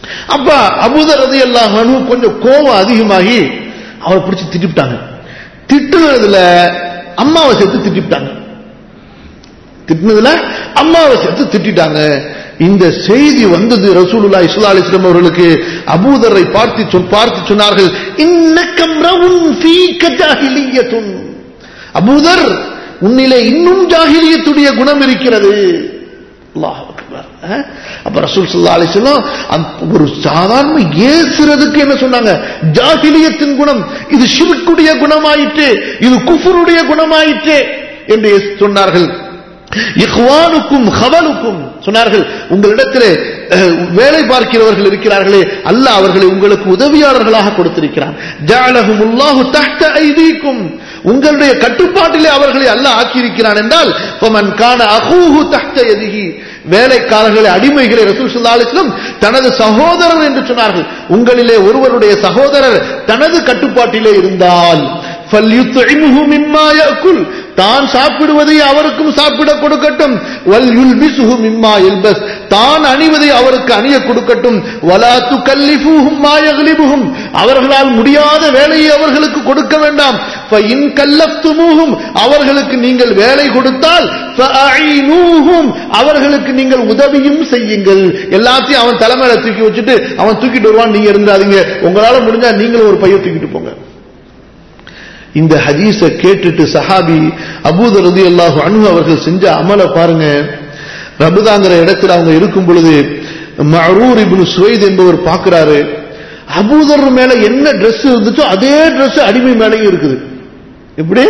அப்ப அபூதர் ரதி அல்லாஹ் கொஞ்சம் கோபம் அதிகமாகி அவரை பிடிச்சி திட்டிவிட்டாங்க திட்டுனதுல அம்மாவை சேர்த்து திட்டிவிட்டாங்க திட்டினதுல அம்மாவை சேர்த்து திட்டாங்க இந்த செய்தி வந்தது ரசூலுல்லா இஸ்லா அலிஸ்லாம் அவர்களுக்கு அபூதரை பார்த்து சொல் பார்த்து சொன்னார்கள் இன்னக்கம் ரவுன் ஃபீக ஜாஹிலியத்துன் அபூதர் உன்னிலே இன்னும் ஜாஹிலியத்துடைய குணம் இருக்கிறது அல்லாஹ் அக்பர் அஹ்? அப்ப ரசூல் ஸல்லல்லாஹு அலைஹி வஸல்லம் அந்த ஒரு சாதாரண ஏசுறதுக்கு என்ன சொன்னாங்க ஜாஹிலியத்தின் குணம் இது ஷிர்க்குடைய குணமாயிற்று இது குஃபருடைய குணமாயிற்று என்று ஏசு- சொன்னார்கள் இஹ்வானுக்கும் ஹவலுக்கும் சொன்னார்கள் உங்களிடத்திலே அஹ், வேலை பார்க்கிறவர்கள் இருக்கிறார்களே அல்லாஹ் அவர்களை உங்களுக்கு உதவியாளர்களாக கொடுத்திருக்கிறான் ஜஅலஹுமுல்லாஹு தஹ்த ஐதீக்கும் உங்களுடைய கட்டுப்பாட்டிலே அவர்களை அல்லாஹ் ஆக்கியிருக்கிறான் என்றால் ஃபமன் கான அஹூஹு தஹ்த யதிஹி வேலைக்காரர்களை அடிமைகளை ரசூல் ஸல்லல்லாஹு அலைஹி வஸல்லம் தனது சகோதரர் என்று சொன்னார்கள் உங்களிலே ஒருவருடைய சகோதரர் தனது கட்டுப்பாட்டிலே இருந்தால் فَلْيُطْعِمْهُ مِمَّا يَأْكُلْ தான் சாப்பிடுவதை அவருக்கும் சாப்பிட கொடுக்கட்டும் வல் யுல்பிசுஹு மிம்மா யல்பஸ் தான் அணிவதை அவருக்கு அணிய கொடுக்கட்டும் வலா துகல்லிஃபூஹும் மா யக்லிபுஹும் அவர்களால் முடியாத வேலையை அவர்களுக்கு கொடுக்க வேண்டாம் ஃபஇன் கல்லஃப்துமூஹும் அவர்களுக்கு நீங்கள் வேலை கொடுத்தால் ஃபஅஈனூஹும் அவர்களுக்கு நீங்கள் உதவியும் செய்யுங்கள் எல்லாத்தையும் அவன் தலைமையில தூக்கி வச்சுட்டு அவன் தூக்கிட்டு வருவான் நீங்க இருந்தாதீங்க உங்களால முடிஞ்சா நீங்களும் ஒரு பைய தூக்கிட்டு போங்க இந்த ஹதீஸ கேட்டுட்டு சஹாபி அபூதர் ரதி அல்லாஹு அன்ஹு அவர்கள் செஞ்ச அமல பாருங்க ரபுதாங்கிற இடத்துல அவங்க இருக்கும் பொழுது மரூர் இப்னு சுவைத் என்பவர் பார்க்கிறாரு அபூதர் மேல என்ன Dress இருந்துச்சோ அதே Dress அடிமை மேலேயும் இருக்குது எப்படி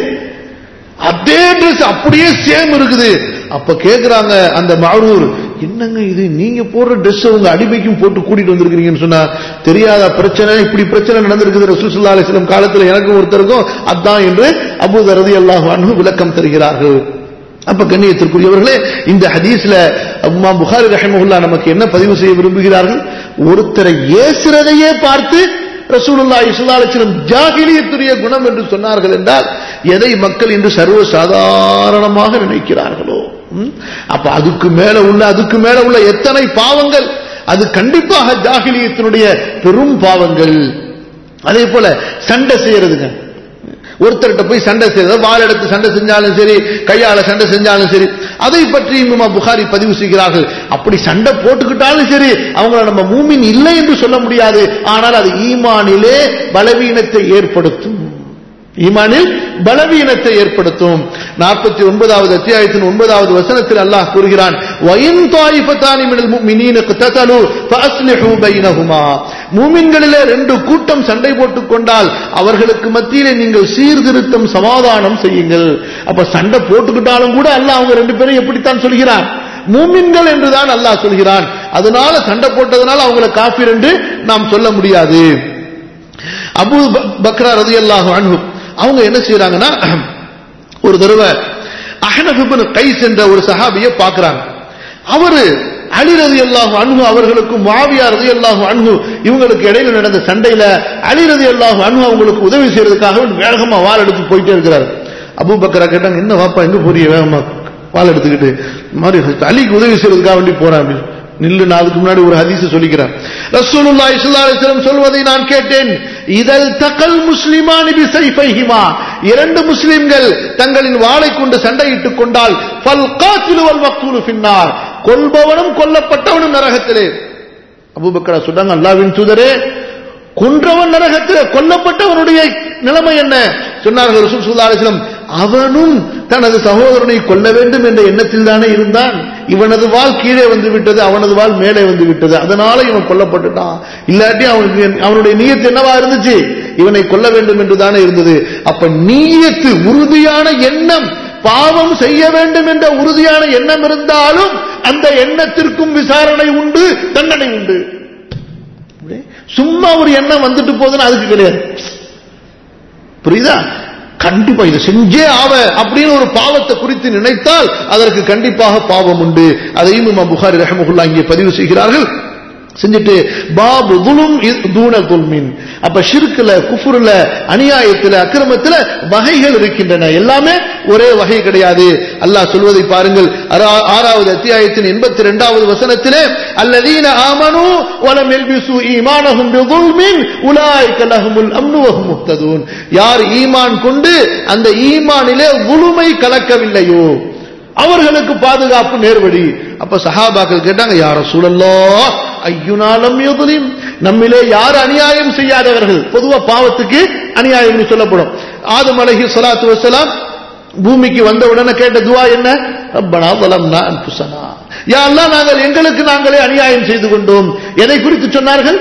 அதே Dress அப்படியே சேம் இருக்குது அப்ப கேக்குறாங்க அந்த மாரூர் என்னங்க இது நீங்க போடுற Dress உங்க அடிமைக்கும் போட்டு கூட்டிட்டு வந்திருக்கீங்கன்னு சொன்னா தெரியாத பிரச்சனை இப்படி பிரச்சனை நடந்திருக்குது ரசூல் ஸல்லல்லாஹு அலைஹி வஸல்லம் காலத்துல எனக்கும் ஒருத்தருக்கும் அதான் என்று அபூதர் ரலியல்லாஹு அன்ஹு விளக்கம் தருகிறார்கள் அப்ப கண்ணியத்திற்குரியவர்களே இந்த ஹதீஸ்ல அம்மா புகாரி ரஹிமஹுல்லா நமக்கு என்ன பதிவு செய்ய விரும்புகிறார்கள் ஒருத்தரை ஏசுறதையே பார்த்து ரசூலுல்லாஹி ஸல்லல்லாஹு அலைஹி வஸல்லம் ஜாகிலியத்துடைய குணம் என்று சொன்னார்கள் என்றால் எதை மக்கள் இன்று சர்வ சாதாரணமாக நினைக்கிறார்களோ ம்? அப்ப அதுக்கு மேல உள்ள அதுக்கு மேல உள்ள எத்தனை பாவங்கள் அது கண்டிப்பாக ஜாகிலியத்தினுடைய பெரும் பாவங்கள் அதே போல சண்டை செய்யறதுங்க ஒருத்தர்கிட்ட போய் சண்டை செய்யறது வாள் எடுத்து சண்டை செஞ்சாலும் சரி கையால சண்டை செஞ்சாலும் சரி அதை பற்றி இமாம் புகாரி பதிவு செய்கிறார்கள் அப்படி சண்டை போட்டுக்கிட்டாலும் சரி அவங்கள நம்ம மூமின் இல்லை என்று சொல்ல முடியாது ஆனால் அது ஈமானிலே பலவீனத்தை ஏற்படுத்தும் ஈமானில் பலவீனத்தை ஏற்படுத்தும் நாற்பத்தி ஒன்பதாவது அத்தியாயத்தின் ஒன்பதாவது வசனத்தில் அல்லாஹ் கூறுகிறான் வயின் தாயிஃபத்தானி மினல் முஃமினீன இக்ததலு ஃபஅஸ்லிஹு பைனஹுமா மூமின்களிலே ரெண்டு கூட்டம் சண்டை போட்டுக் கொண்டால் அவர்களுக்கு மத்தியிலே நீங்கள் சீர்திருத்தம் சமாதானம் செய்யுங்கள் அப்ப சண்டை போட்டுக்கிட்டாலும் கூட அல்லாஹ் அவங்க ரெண்டு பேரும் எப்படித்தான் சொல்கிறான் மூமின்கள் என்றுதான் அல்லாஹ் சொல்கிறான் அதனால சண்டை போட்டதனால அவங்களை காஃபிர் என்று நாம் சொல்ல முடியாது அபு ப- பக்ரா ரதியல்லாஹு அன்ஹு அவங்க என்ன செய்யறாங்கன்னா ஒரு தடவை அஹ்னஃப் இப்னு கைஸ் என்ற ஒரு சஹாபியை பார்க்கறாங்க அவரு அலி ரதியல்லாஹு அன்ஹு அவர்களுக்கும் மாவியா ரதியல்லாஹு அன்ஹு இவங்களுக்கு இடையில நடந்த சண்டையில அலி ரதியல்லாஹு அன்ஹு அவங்களுக்கு உதவி செய்யறதுக்காக வேகமா வாள் எடுத்து போயிட்டே இருக்கிறாரு அபூ பக்கரா கேட்டாங்க என்ன வாப்பா எங்க போறீங்க வேகமா வாள் எடுத்துக்கிட்டு இந்த மாதிரி அலிக்கு உதவி செய்யறதுக்காக வேண்டி போறேன் அப்படின்னு நில்லு நான் அதுக்கு முன்னாடி ஒரு ஹதீஸ் சொல்லிக்கிறேன் ரசூலுல்லாஹி ஸல்லல்லாஹு அலைஹி வஸல்லம் சொல்வதை நான் கேட்டேன் இதல் தகல் முஸ்லிமானி பிசைஃபைஹிமா இரண்டு முஸ்லிம்கள் தங்களின் வாளை கொண்டு சண்டையிட்டுக் கொண்டால் ஃபல் காத்திலு வல் மக்தூலு ஃபின்னார் கொல்பவனும் கொல்லப்பட்டவனும் நரகத்திலே அபூபக்கரா சொல்றாங்க அல்லாஹ்வின் தூதரே கொன்றவன் நரகத்திலே கொல்லப்பட்டவனுடைய நிலைமை என்ன சொன்னார்கள் ரசூல் ஸல்லல்லாஹு அலைஹி வஸல்லம் அவனும் தனது சகோதரனை கொல்ல வேண்டும் என்ற எண்ணத்தில் தானே இருந்தான் இவனது வாள் கீழே வந்து விட்டது அவனது வாள் மேலே வந்து விட்டது அதனால இவன் கொல்லப்பட்டுட்டான் இல்லாட்டி அவனுக்கு அவனுடைய நீயத்து என்னவா இருந்துச்சு இவனை கொல்ல வேண்டும் என்று தானே இருந்தது அப்ப நீயத்து உறுதியான எண்ணம் பாவம் செய்ய வேண்டும் என்ற உறுதியான எண்ணம் இருந்தாலும் அந்த எண்ணத்திற்கும் விசாரணை உண்டு தண்டனை உண்டு சும்மா ஒரு எண்ணம் வந்துட்டு போதுன்னு அதுக்கு கிடையாது புரியுதா கண்டிப்பா இதை செஞ்சே ஆவ அப்படின்னு ஒரு பாவத்தை குறித்து நினைத்தால் அதற்கு கண்டிப்பாக பாவம் உண்டு அதையும் இமாம் புகாரி ரஹமகுல்லா இங்கே பதிவு செய்கிறார்கள் செஞ்சுட்டு பாபு துலும் தூண துல்மின் அப்ப ஷிர்குல குஃபுர்ல அநியாயத்துல அக்கிரமத்துல வகைகள் இருக்கின்றன எல்லாமே ஒரே வகை கிடையாது அல்லாஹ் சொல்வதை பாருங்கள் ஆறா- ஆறாவது அத்தியாயத்தின் எண்பத்தி ரெண்டாவது வசனத்திலே அல்லதீன ஆமனு வலம் எல்பிசு ஈமானஹும் பிதுல்மின் உலாய்க லஹுமுல் அம்னு வஹும் முஹ்ததூன் யார் ஈமான் கொண்டு அந்த ஈமானிலே உளுமை கலக்கவில்லையோ அவர்களுக்கு பாதுகாப்பு நேர்வழி அப்ப சஹாபாக்கள் கேட்டாங்க யார சூழல்லோ ஐயுனாலம் யுதுலிம் நம்மிலே யார் அநியாயம் செய்யாதவர்கள் பொதுவா பாவத்துக்கு அநியாயம் சொல்லப்படும் ஆதம் அலைஹி ஸலாத்து வஸலாம் பூமிக்கு வந்த உடனே கேட்ட துவா என்ன ரப்பனா வலம்னா அன்புசனா யா அல்லாஹ் நாங்கள் எங்களுக்கு நாங்களே அநியாயம் செய்து கொண்டோம் எதை குறித்து சொன்னார்கள்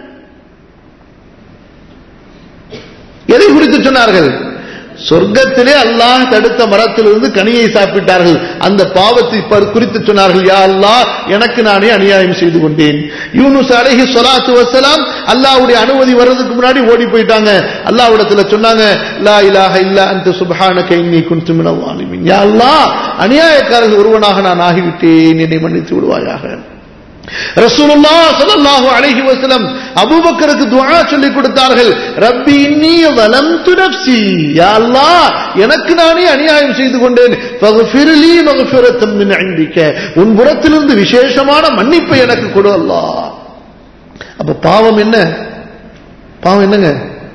எதை குறித்து சொன்னார்கள் சொர்க்கத்திலே அல்லாஹ் தடுத்த மரத்திலிருந்து கனியை சாப்பிட்டார்கள் அந்த பாவத்தை ப- குறித்து சொன்னார்கள் யா அல்லாஹ் எனக்கு நானே அநியாயம் செய்து கொண்டேன் யூனுஸ் அலைஹி ஸலாத்து வஸலாம் அல்லாஹ்வுடைய அனுமதி வர்றதுக்கு முன்னாடி ஓடி போயிட்டாங்க அல்லாஹ்விடத்துல சொன்னாங்க லா இலாஹ இல்லா அன்த சுப்ஹானக இன்னி குன்து மினல் ஸாலிமீன் யா அல்லாஹ் அநியாயக்காரர்கள் ஒருவனாக நான் ஆகிவிட்டேன் என்னை மன்னித்து விடுவாயாக ரசூலுல்லா ஸல்லல்லாஹு அலைஹி வஸல்லம் அபூபக்கருக்கு துஆ சொல்லி கொடுத்தார்கள் ரப்பி இன்னி வலம்து நஃப்ஸி யா அல்லாஹ் எனக்கு நானே அநியாயம் செய்து கொண்டேன் ஃபக்ஃபிர்லி மக்ஃபிரத்தம் மின் இந்திக உன் புறத்திலிருந்து விசேஷமான மன்னிப்பை எனக்கு கொடு அல்லாஹ் அப்ப பாவம் என்ன பாவம் என்னங்க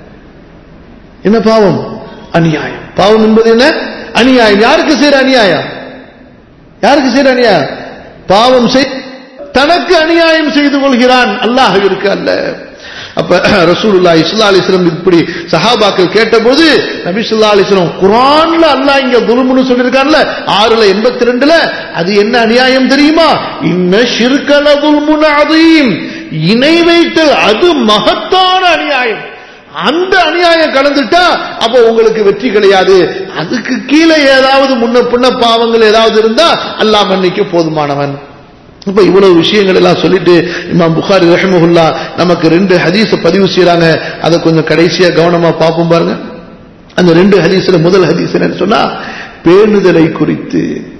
என்ன பாவம் அநியாயம் பாவம் என்பது என்ன அநியாயம் யாருக்கு செய்யற அநியாயம் யாருக்கு செய்யற அநியாயம் பாவம் செய் தனக்கு அநியாயம் செய்து கொள்கிறான் அல்லாஹ்விற்கு அல்ல அப்ப ரசூலுல்லாஹி ஸல்லல்லாஹு அலைஹி வஸல்லம் இப்படி சஹாபாக்கள் கேட்டபோது நபி ஸல்லல்லாஹு அலைஹி வஸல்லம் குர்ஆன்ல அல்லாஹ் இங்க துல்முன்னு சொல்லிருக்கான்ல 6ல 82ல அது என்ன அநியாயம் தெரியுமா இன்ன ஷிர்கல துல்முன் அதீம் இணை வைத்தல் அது மகத்தான அநியாயம் அந்த அநியாயம் கலந்துட்டா அப்போ உங்களுக்கு வெற்றி கிடையாது அதுக்கு கீழே ஏதாவது முன்ன பின்ன பாவங்கள் ஏதாவது இருந்தா அல்லாஹ் மன்னிக்க போதுமானவன் இப்ப இவ்வளவு விஷயங்கள் எல்லாம் சொல்லிட்டு இமாம் புகாரி ரஹிமஹுல்லா நமக்கு ரெண்டு ஹதீஸ பதிவு செய்யறாங்க அதை கொஞ்சம் கடைசியா கவனமா பார்ப்போம் பாருங்க அந்த ரெண்டு ஹதீஸ்ல முதல் ஹதீஸ் என்னன்னு சொன்னா பேணுதலை குறித்து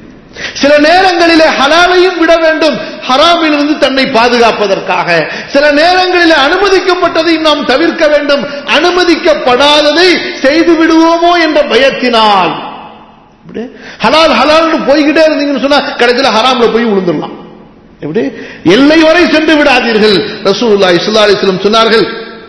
சில நேரங்களிலே ஹலாலையும் விட வேண்டும் ஹராமிலிருந்து தன்னை பாதுகாப்பதற்காக சில நேரங்களிலே அனுமதிக்கப்பட்டதையும் நாம் தவிர்க்க வேண்டும் அனுமதிக்கப்படாததை செய்து விடுவோமோ என்ற பயத்தினால் இப்படி ஹலால் ஹலால்னு போய்கிட்டே இருந்தீங்கன்னு சொன்னா கடைசியில ஹராம்ல போய் விழுந்துடலாம் எப்படி எல்லை வரை சென்று விடாதீர்கள் ரசூலுல்லாஹி ஸல்லல்லாஹு அலைஹி வஸல்லம் சொன்னார்கள்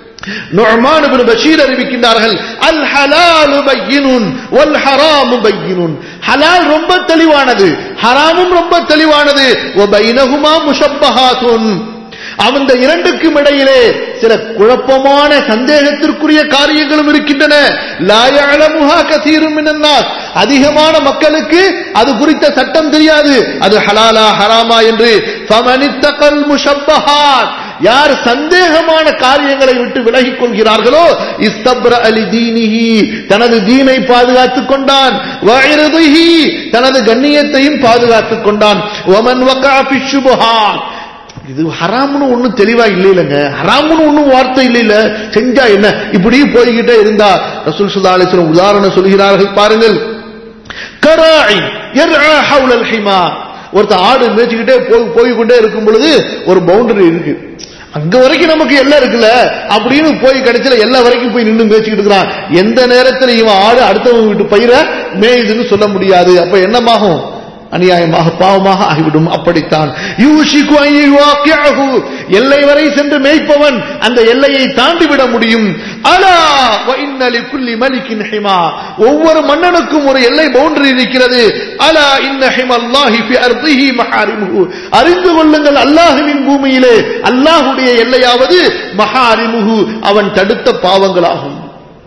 நுஅமான் இப்னு பஷீர் அறிவிக்கின்றார்கள் அல் ஹலாலு பையினுன் வல் ஹராமு பையினுன் ஹலால் ரொம்ப தெளிவானது ஹராமும் ரொம்ப தெளிவானது வ பைனஹுமா முஷப்பஹாத்துன் அந்த இரண்டுக்கும் இடையிலே சில குழப்பமான சந்தேகத்திற்குரிய காரியங்களும் இருக்கின்றன லா யஅலமுஹா கதீரும் மினன் நாஸ் அதிகமான மக்களுக்கு அது குறித்த சட்டம் தெரியாது அது ஹலாலா ஹராமா என்று ஃபமனித்தகல் முஷப்பஹாத் யார் சந்தேகமான காரியங்களை விட்டு விலகிக் கொள்கிறார்களோ இஸ்தப்ர அலி தீனிஹி தனது தீனை பாதுகாத்துக் கொண்டான் வஇர்திஹி தனது கண்ணியத்தையும் பாதுகாத்துக் கொண்டான் வமன் வகா ஃபி ஷுபஹாத் இது ஹராம்னு ஒண்ணும் தெளிவா இல்ல இல்லங்க ஹராம்னு ஒண்ணும் வார்த்தை இல்ல இல்ல செஞ்சா என்ன இப்படி போய்கிட்டே இருந்தா ரசூல் ஸல்லல்லாஹு அலைஹி வஸல்லம் உதாரணம் சொல்கிறார்கள் பாருங்கள் கராஇ யர்ஆ ஹவுலல் ஹிமா ஒருத்தன் ஆடு மேய்ச்சிக்கிட்டே போய் போய் கொண்டே இருக்கும் பொழுது ஒரு பவுண்டரி இருக்கு அங்க வரைக்கும் நமக்கு எல்லாம் இருக்குல்ல அப்படின்னு போய் கிடைச்சல எல்லா வரைக்கும் போய் நின்று மேய்ச்சிக்கிட்டு இருக்கிறான் எந்த நேரத்துல இவன் ஆடு அடுத்தவங்க வீட்டு பயிர மேயுதுன்னு சொல்ல முடியாது அப்ப என்னமாகும் அநியாயமாக பாவமாக ஆகிவிடும் அப்படித்தான் யூஷிகு அன் யுவாக்கியஹு. எல்லை வரை சென்று மேய்ப்பவன் அந்த எல்லையை தாண்டி விட முடியும் அலா வ இன்ன லிகுல்லி மலிக்கின் ஹிமா ஒவ்வொரு மன்னனுக்கும் ஒரு எல்லை பவுண்டரி இருக்கிறது அலா இன்ன ஹிமல்லாஹி ஃபி அர்திஹி மஹாரிமுஹு அறிந்து கொள்ளுங்கள் அல்லாஹ்வின் பூமியிலே அல்லாஹ்வுடைய எல்லையாவது மஹாரிமுஹு அவன் தடுத்த பாவங்களாகும்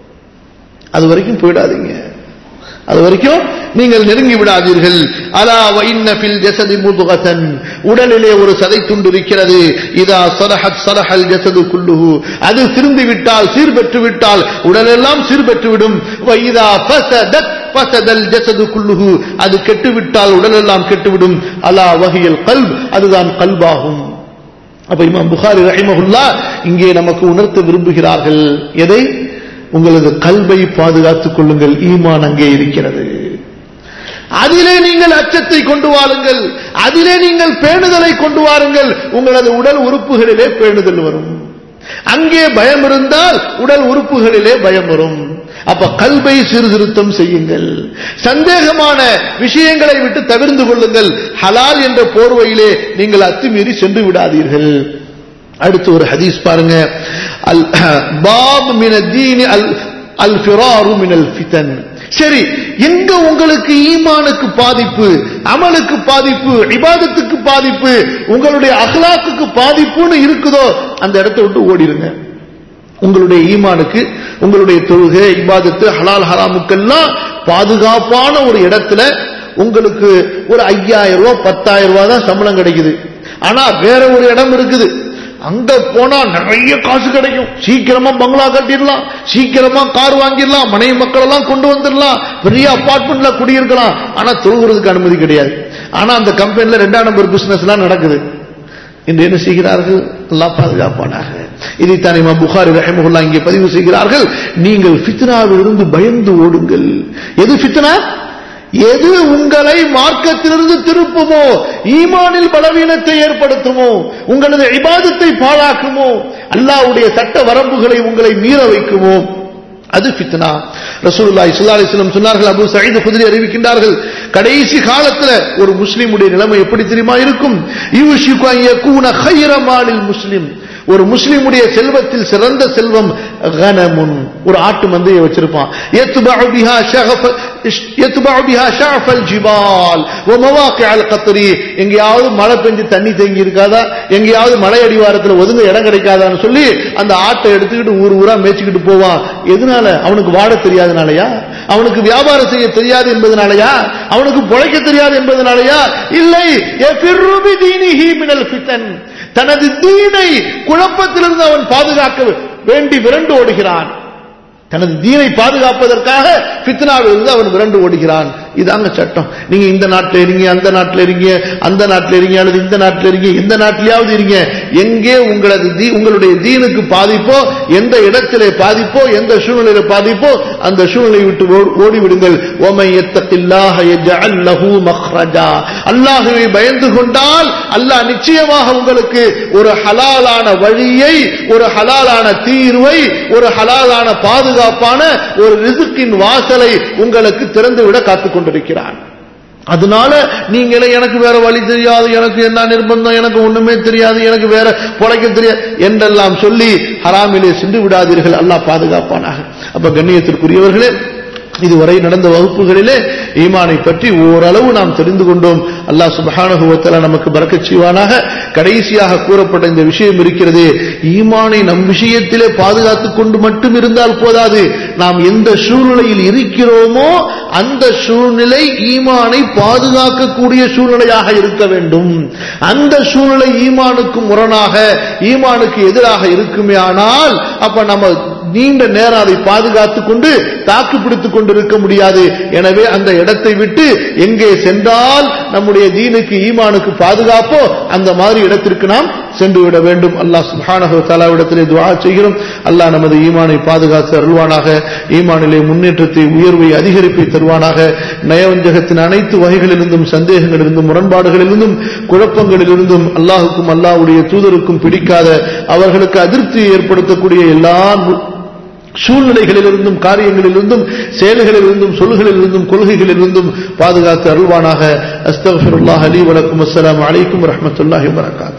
அது வரைக்கும் போயிடாதீங்க அது வரைக்கும் நீங்கள் நெருங்கி விடாதீர்கள் அலா வைன்ன ஃபில் ஜஸதி முதுகதன் உடலிலே ஒரு சதை துண்டு இருக்கிறது இதா சலஹத் சலஹல் ஜஸது குல்லுஹு அது திரும்பி விட்டால் சீர்பெற்று விட்டால் உடலெல்லாம் சீர்பெற்று விடும் வைதா ஃபஸதத் ஃபஸதல் ஜஸது குல்லுஹு அது கெட்டுவிட்டால் உடலெல்லாம் கெட்டுவிடும் அலா வஹியல் கல்ப் அதுதான் கல்பாகும் அப்ப இமாம் புகாரி ரஹிமஹுல்லா இங்கே நமக்கு உணர்த்த விரும்புகிறார்கள் எதை உங்களது கல்வை பாதுகாத்துக் கொள்ளுங்கள் ஈமான் அங்கே இருக்கிறது அதிலே நீங்கள் அச்சத்தை கொண்டு வாருங்கள் அதிலே நீங்கள் பேணுதலை கொண்டு வாருங்கள் உங்களது உடல் உறுப்புகளிலே பேணுதல் வரும் அங்கே பயம் இருந்தால் உடல் உறுப்புகளிலே பயம் வரும் அப்ப கல்வை சீர்திருத்தம் செய்யுங்கள் சந்தேகமான விஷயங்களை விட்டு தவிர்ந்து கொள்ளுங்கள் ஹலால் என்ற போர்வையிலே நீங்கள் அத்துமீறி சென்று விடாதீர்கள் அடுத்து ஒரு ஹதீஸ் பாருங்க அல் பாப் மின தீனி அல் அல் ஃபிராரு மினல் ஃபிதன் சரி எங்க உங்களுக்கு ஈமானுக்கு பாதிப்பு அமலுக்கு பாதிப்பு இபாதத்துக்கு பாதிப்பு உங்களுடைய அஹ்லாக்குக்கு பாதிப்புன்னு இருக்குதோ அந்த இடத்தை விட்டு ஓடிடுங்க உங்களுடைய ஈமானுக்கு உங்களுடைய தொழுகை இபாதத்து ஹலால் ஹராமுக்கெல்லாம் பாதுகாப்பான ஒரு இடத்துல உங்களுக்கு ஒரு ஐயாயிரம் ரூபாய் பத்தாயிரம் ரூபாய் தான் சம்பளம் கிடைக்குது ஆனா வேற ஒரு இடம் இருக்குது அங்க போனா நிறைய காசு கிடைக்கும் சீக்கிரமா பங்களா கட்டிடலாம் சீக்கிரமா கார் வாங்கிடலாம் மனைவி மக்கள் எல்லாம் கொண்டு வந்துடலாம் பெரிய அபார்ட்மெண்ட்ல குடியிருக்கலாம் ஆனா தொழுகிறதுக்கு அனுமதி கிடையாது ஆனா அந்த கம்பெனில ரெண்டாம் நம்பர் பிசினஸ் எல்லாம் நடக்குது இன்று என்ன செய்கிறார்கள் எல்லாம் பாதுகாப்பானாக இதைத்தான் இமாம் புகாரி ரஹமுல்லா இங்கே பதிவு செய்கிறார்கள் நீங்கள் ஃபித்னாவிலிருந்து பயந்து ஓடுங்கள் எது ஃபித்னா எது உங்களை மார்க்கத்திலிருந்து திருப்புமோ ஈமானில் பலவீனத்தை ஏற்படுத்துமோ உங்களது இபாதத்தை பாழாக்குமோ அல்லாவுடைய சட்ட வரம்புகளை உங்களை மீற வைக்குமோ அது ஃபித்னா ரசூலுல்லாஹி ஸல்லல்லாஹு அலைஹி வஸல்லம் சொன்னார்கள் அபூ சயீத் குத்ரி அறிவிக்கின்றார்கள் கடைசி காலத்துல ஒரு முஸ்லிமுடைய நிலைமை எப்படி தெரியுமா இருக்கும் யூஷிகு அன் யகூன கைர மாலில் முஸ்லிம் ஒரு முஸ்லிமுடைய செல்வத்தில் சிறந்த செல்வம் கனமுன் ஒரு ஆட்டு மந்தையை வச்சிருப்பான் يتبع بها شغف يتبع بها شعف الجبال ومواقع القطر எங்கேயாவது மழை பெஞ்சு தண்ணி தேங்கி இருக்காதா எங்கேயாவது மலை அடிவாரத்துல ஒதுங்க இடம் கிடைக்காதான்னு சொல்லி அந்த ஆட்டை எடுத்துக்கிட்டு ஊர் ஊரா மேய்ச்சிக்கிட்டு போவான் எதனால அவனுக்கு வாழ தெரியாதனாலயா அவனுக்கு வியாபாரம் செய்ய தெரியாது என்பதனாலயா அவனுக்கு பொழைக்க தெரியாது என்பதனாலயா இல்லை எஃபிர்ருபி தீனிஹி மினல் ஃபிதன் தனது தீனை குழப்பத்திலிருந்து அவன் பாதுகாக்க வேண்டி விரண்டு ஓடுகிறான் தனது தீனை பாதுகாப்பதற்காக ஃபித்னாவிலிருந்து அவன் விரண்டு ஓடுகிறான் இதாங்க சட்டம் நீங்க இந்த நாட்டில் இருங்க அந்த நாட்டில் இருங்க அந்த நாட்டில் இருங்க அல்லது இந்த நாட்டில் இருங்க எந்த நாட்டிலேயாவது இருங்க எங்கே உங்களது தீ உங்களுடைய தீனுக்கு பாதிப்போ எந்த இடத்திலே பாதிப்போ எந்த சூழ்நிலையில பாதிப்போ அந்த சூழ்நிலை விட்டு ஓ- ஓடிவிடுங்கள் ஓமை எத்தத்தில்லாஹ யஜ்அல் லஹு மக்ரஜா அல்லாஹ்வை பயந்து கொண்டால் அல்லாஹ் நிச்சயமாக உங்களுக்கு ஒரு ஹலாலான வழியை ஒரு ஹலாலான தீர்வை ஒரு ஹலாலான பாதுகாப்பான ஒரு ரிசுக்கின் வாசலை உங்களுக்கு திறந்துவிட காத்துக் கொண்டிருக்கிறான் அதனால நீங்களே எனக்கு வேற வழி தெரியாது எனக்கு என்ன நிர்பந்தம் எனக்கு ஒண்ணுமே தெரியாது எனக்கு வேற பொழைக்க தெரியாது என்றெல்லாம் சொல்லி ஹராமிலே சென்று விடாதீர்கள் அல்லாஹ் பாதுகாப்பானாக அப்ப கண்ணியத்திற்குரியவர்களே இதுவரை நடந்த வகுப்புகளிலே ஈமானை பற்றி ஓரளவு நாம் தெரிந்து கொண்டோம் அல்லாஹ் சுப்ஹானஹு வ தஆலா நமக்கு பரக்கச் செய்வானாக கடைசியாக கூறப்பட்ட இந்த விஷயம் இருக்கிறது ஈமானை நம் விஷயத்திலே பாதுகாத்துக் கொண்டு மட்டும் இருந்தால் போதாது நாம் எந்த சூழ்நிலையில் இருக்கிறோமோ அந்த சூழ்நிலை ஈமானை பாதுகாக்கக்கூடிய சூழ்நிலையாக இருக்க வேண்டும் அந்த சூழ்நிலை ஈமானுக்கு முரணாக ஈமானுக்கு எதிராக இருக்குமே ஆனால் அப்ப நம்ம நீண்ட நேரம் அதை பாதுகாத்துக் கொண்டு தாக்கு பிடித்துக் கொண்டிருக்க முடியாது எனவே அந்த இடத்தை விட்டு எங்கே சென்றால் நம்முடைய தீனுக்கு ஈமானுக்கு பாதுகாப்போ அந்த மாதிரி இடத்திற்கு நாம் சென்று விட வேண்டும் அல்லாஹ் சுப்ஹானஹு வ தஆலாவிடத்திலே துஆ செய்கிறோம் அல்லாஹ் நமது ஈமானை பாதுகாத்து அருள்வானாக ஈமானிலே முன்னேற்றத்தை உயர்வை அதிகரிப்பை தருவானாக நயவஞ்சகத்தின் அனைத்து வகைகளிலிருந்தும் சந்தேகங்களிலிருந்தும் முரண்பாடுகளிலிருந்தும் குழப்பங்களிலிருந்தும் அல்லாஹுக்கும் அல்லாஹ்வுடைய தூதருக்கும் பிடிக்காத அவர்களுக்கு அதிருப்தியை ஏற்படுத்தக்கூடிய எல்லா நு- சூழ்நிலைகளிலிருந்தும் காரியங்களிலிருந்தும் செயல்களிலிருந்தும் சொல்களிலிருந்தும் கொள்கைகளிலிருந்தும் பாதுகாத்து அருள்வானாக அஸ்தக்ஃபிருல்லாஹ் அலி வலக்கும் அஸ்ஸலாமு அலைக்கும் வரஹ்மத்துல்லாஹி வபரகாத்துஹு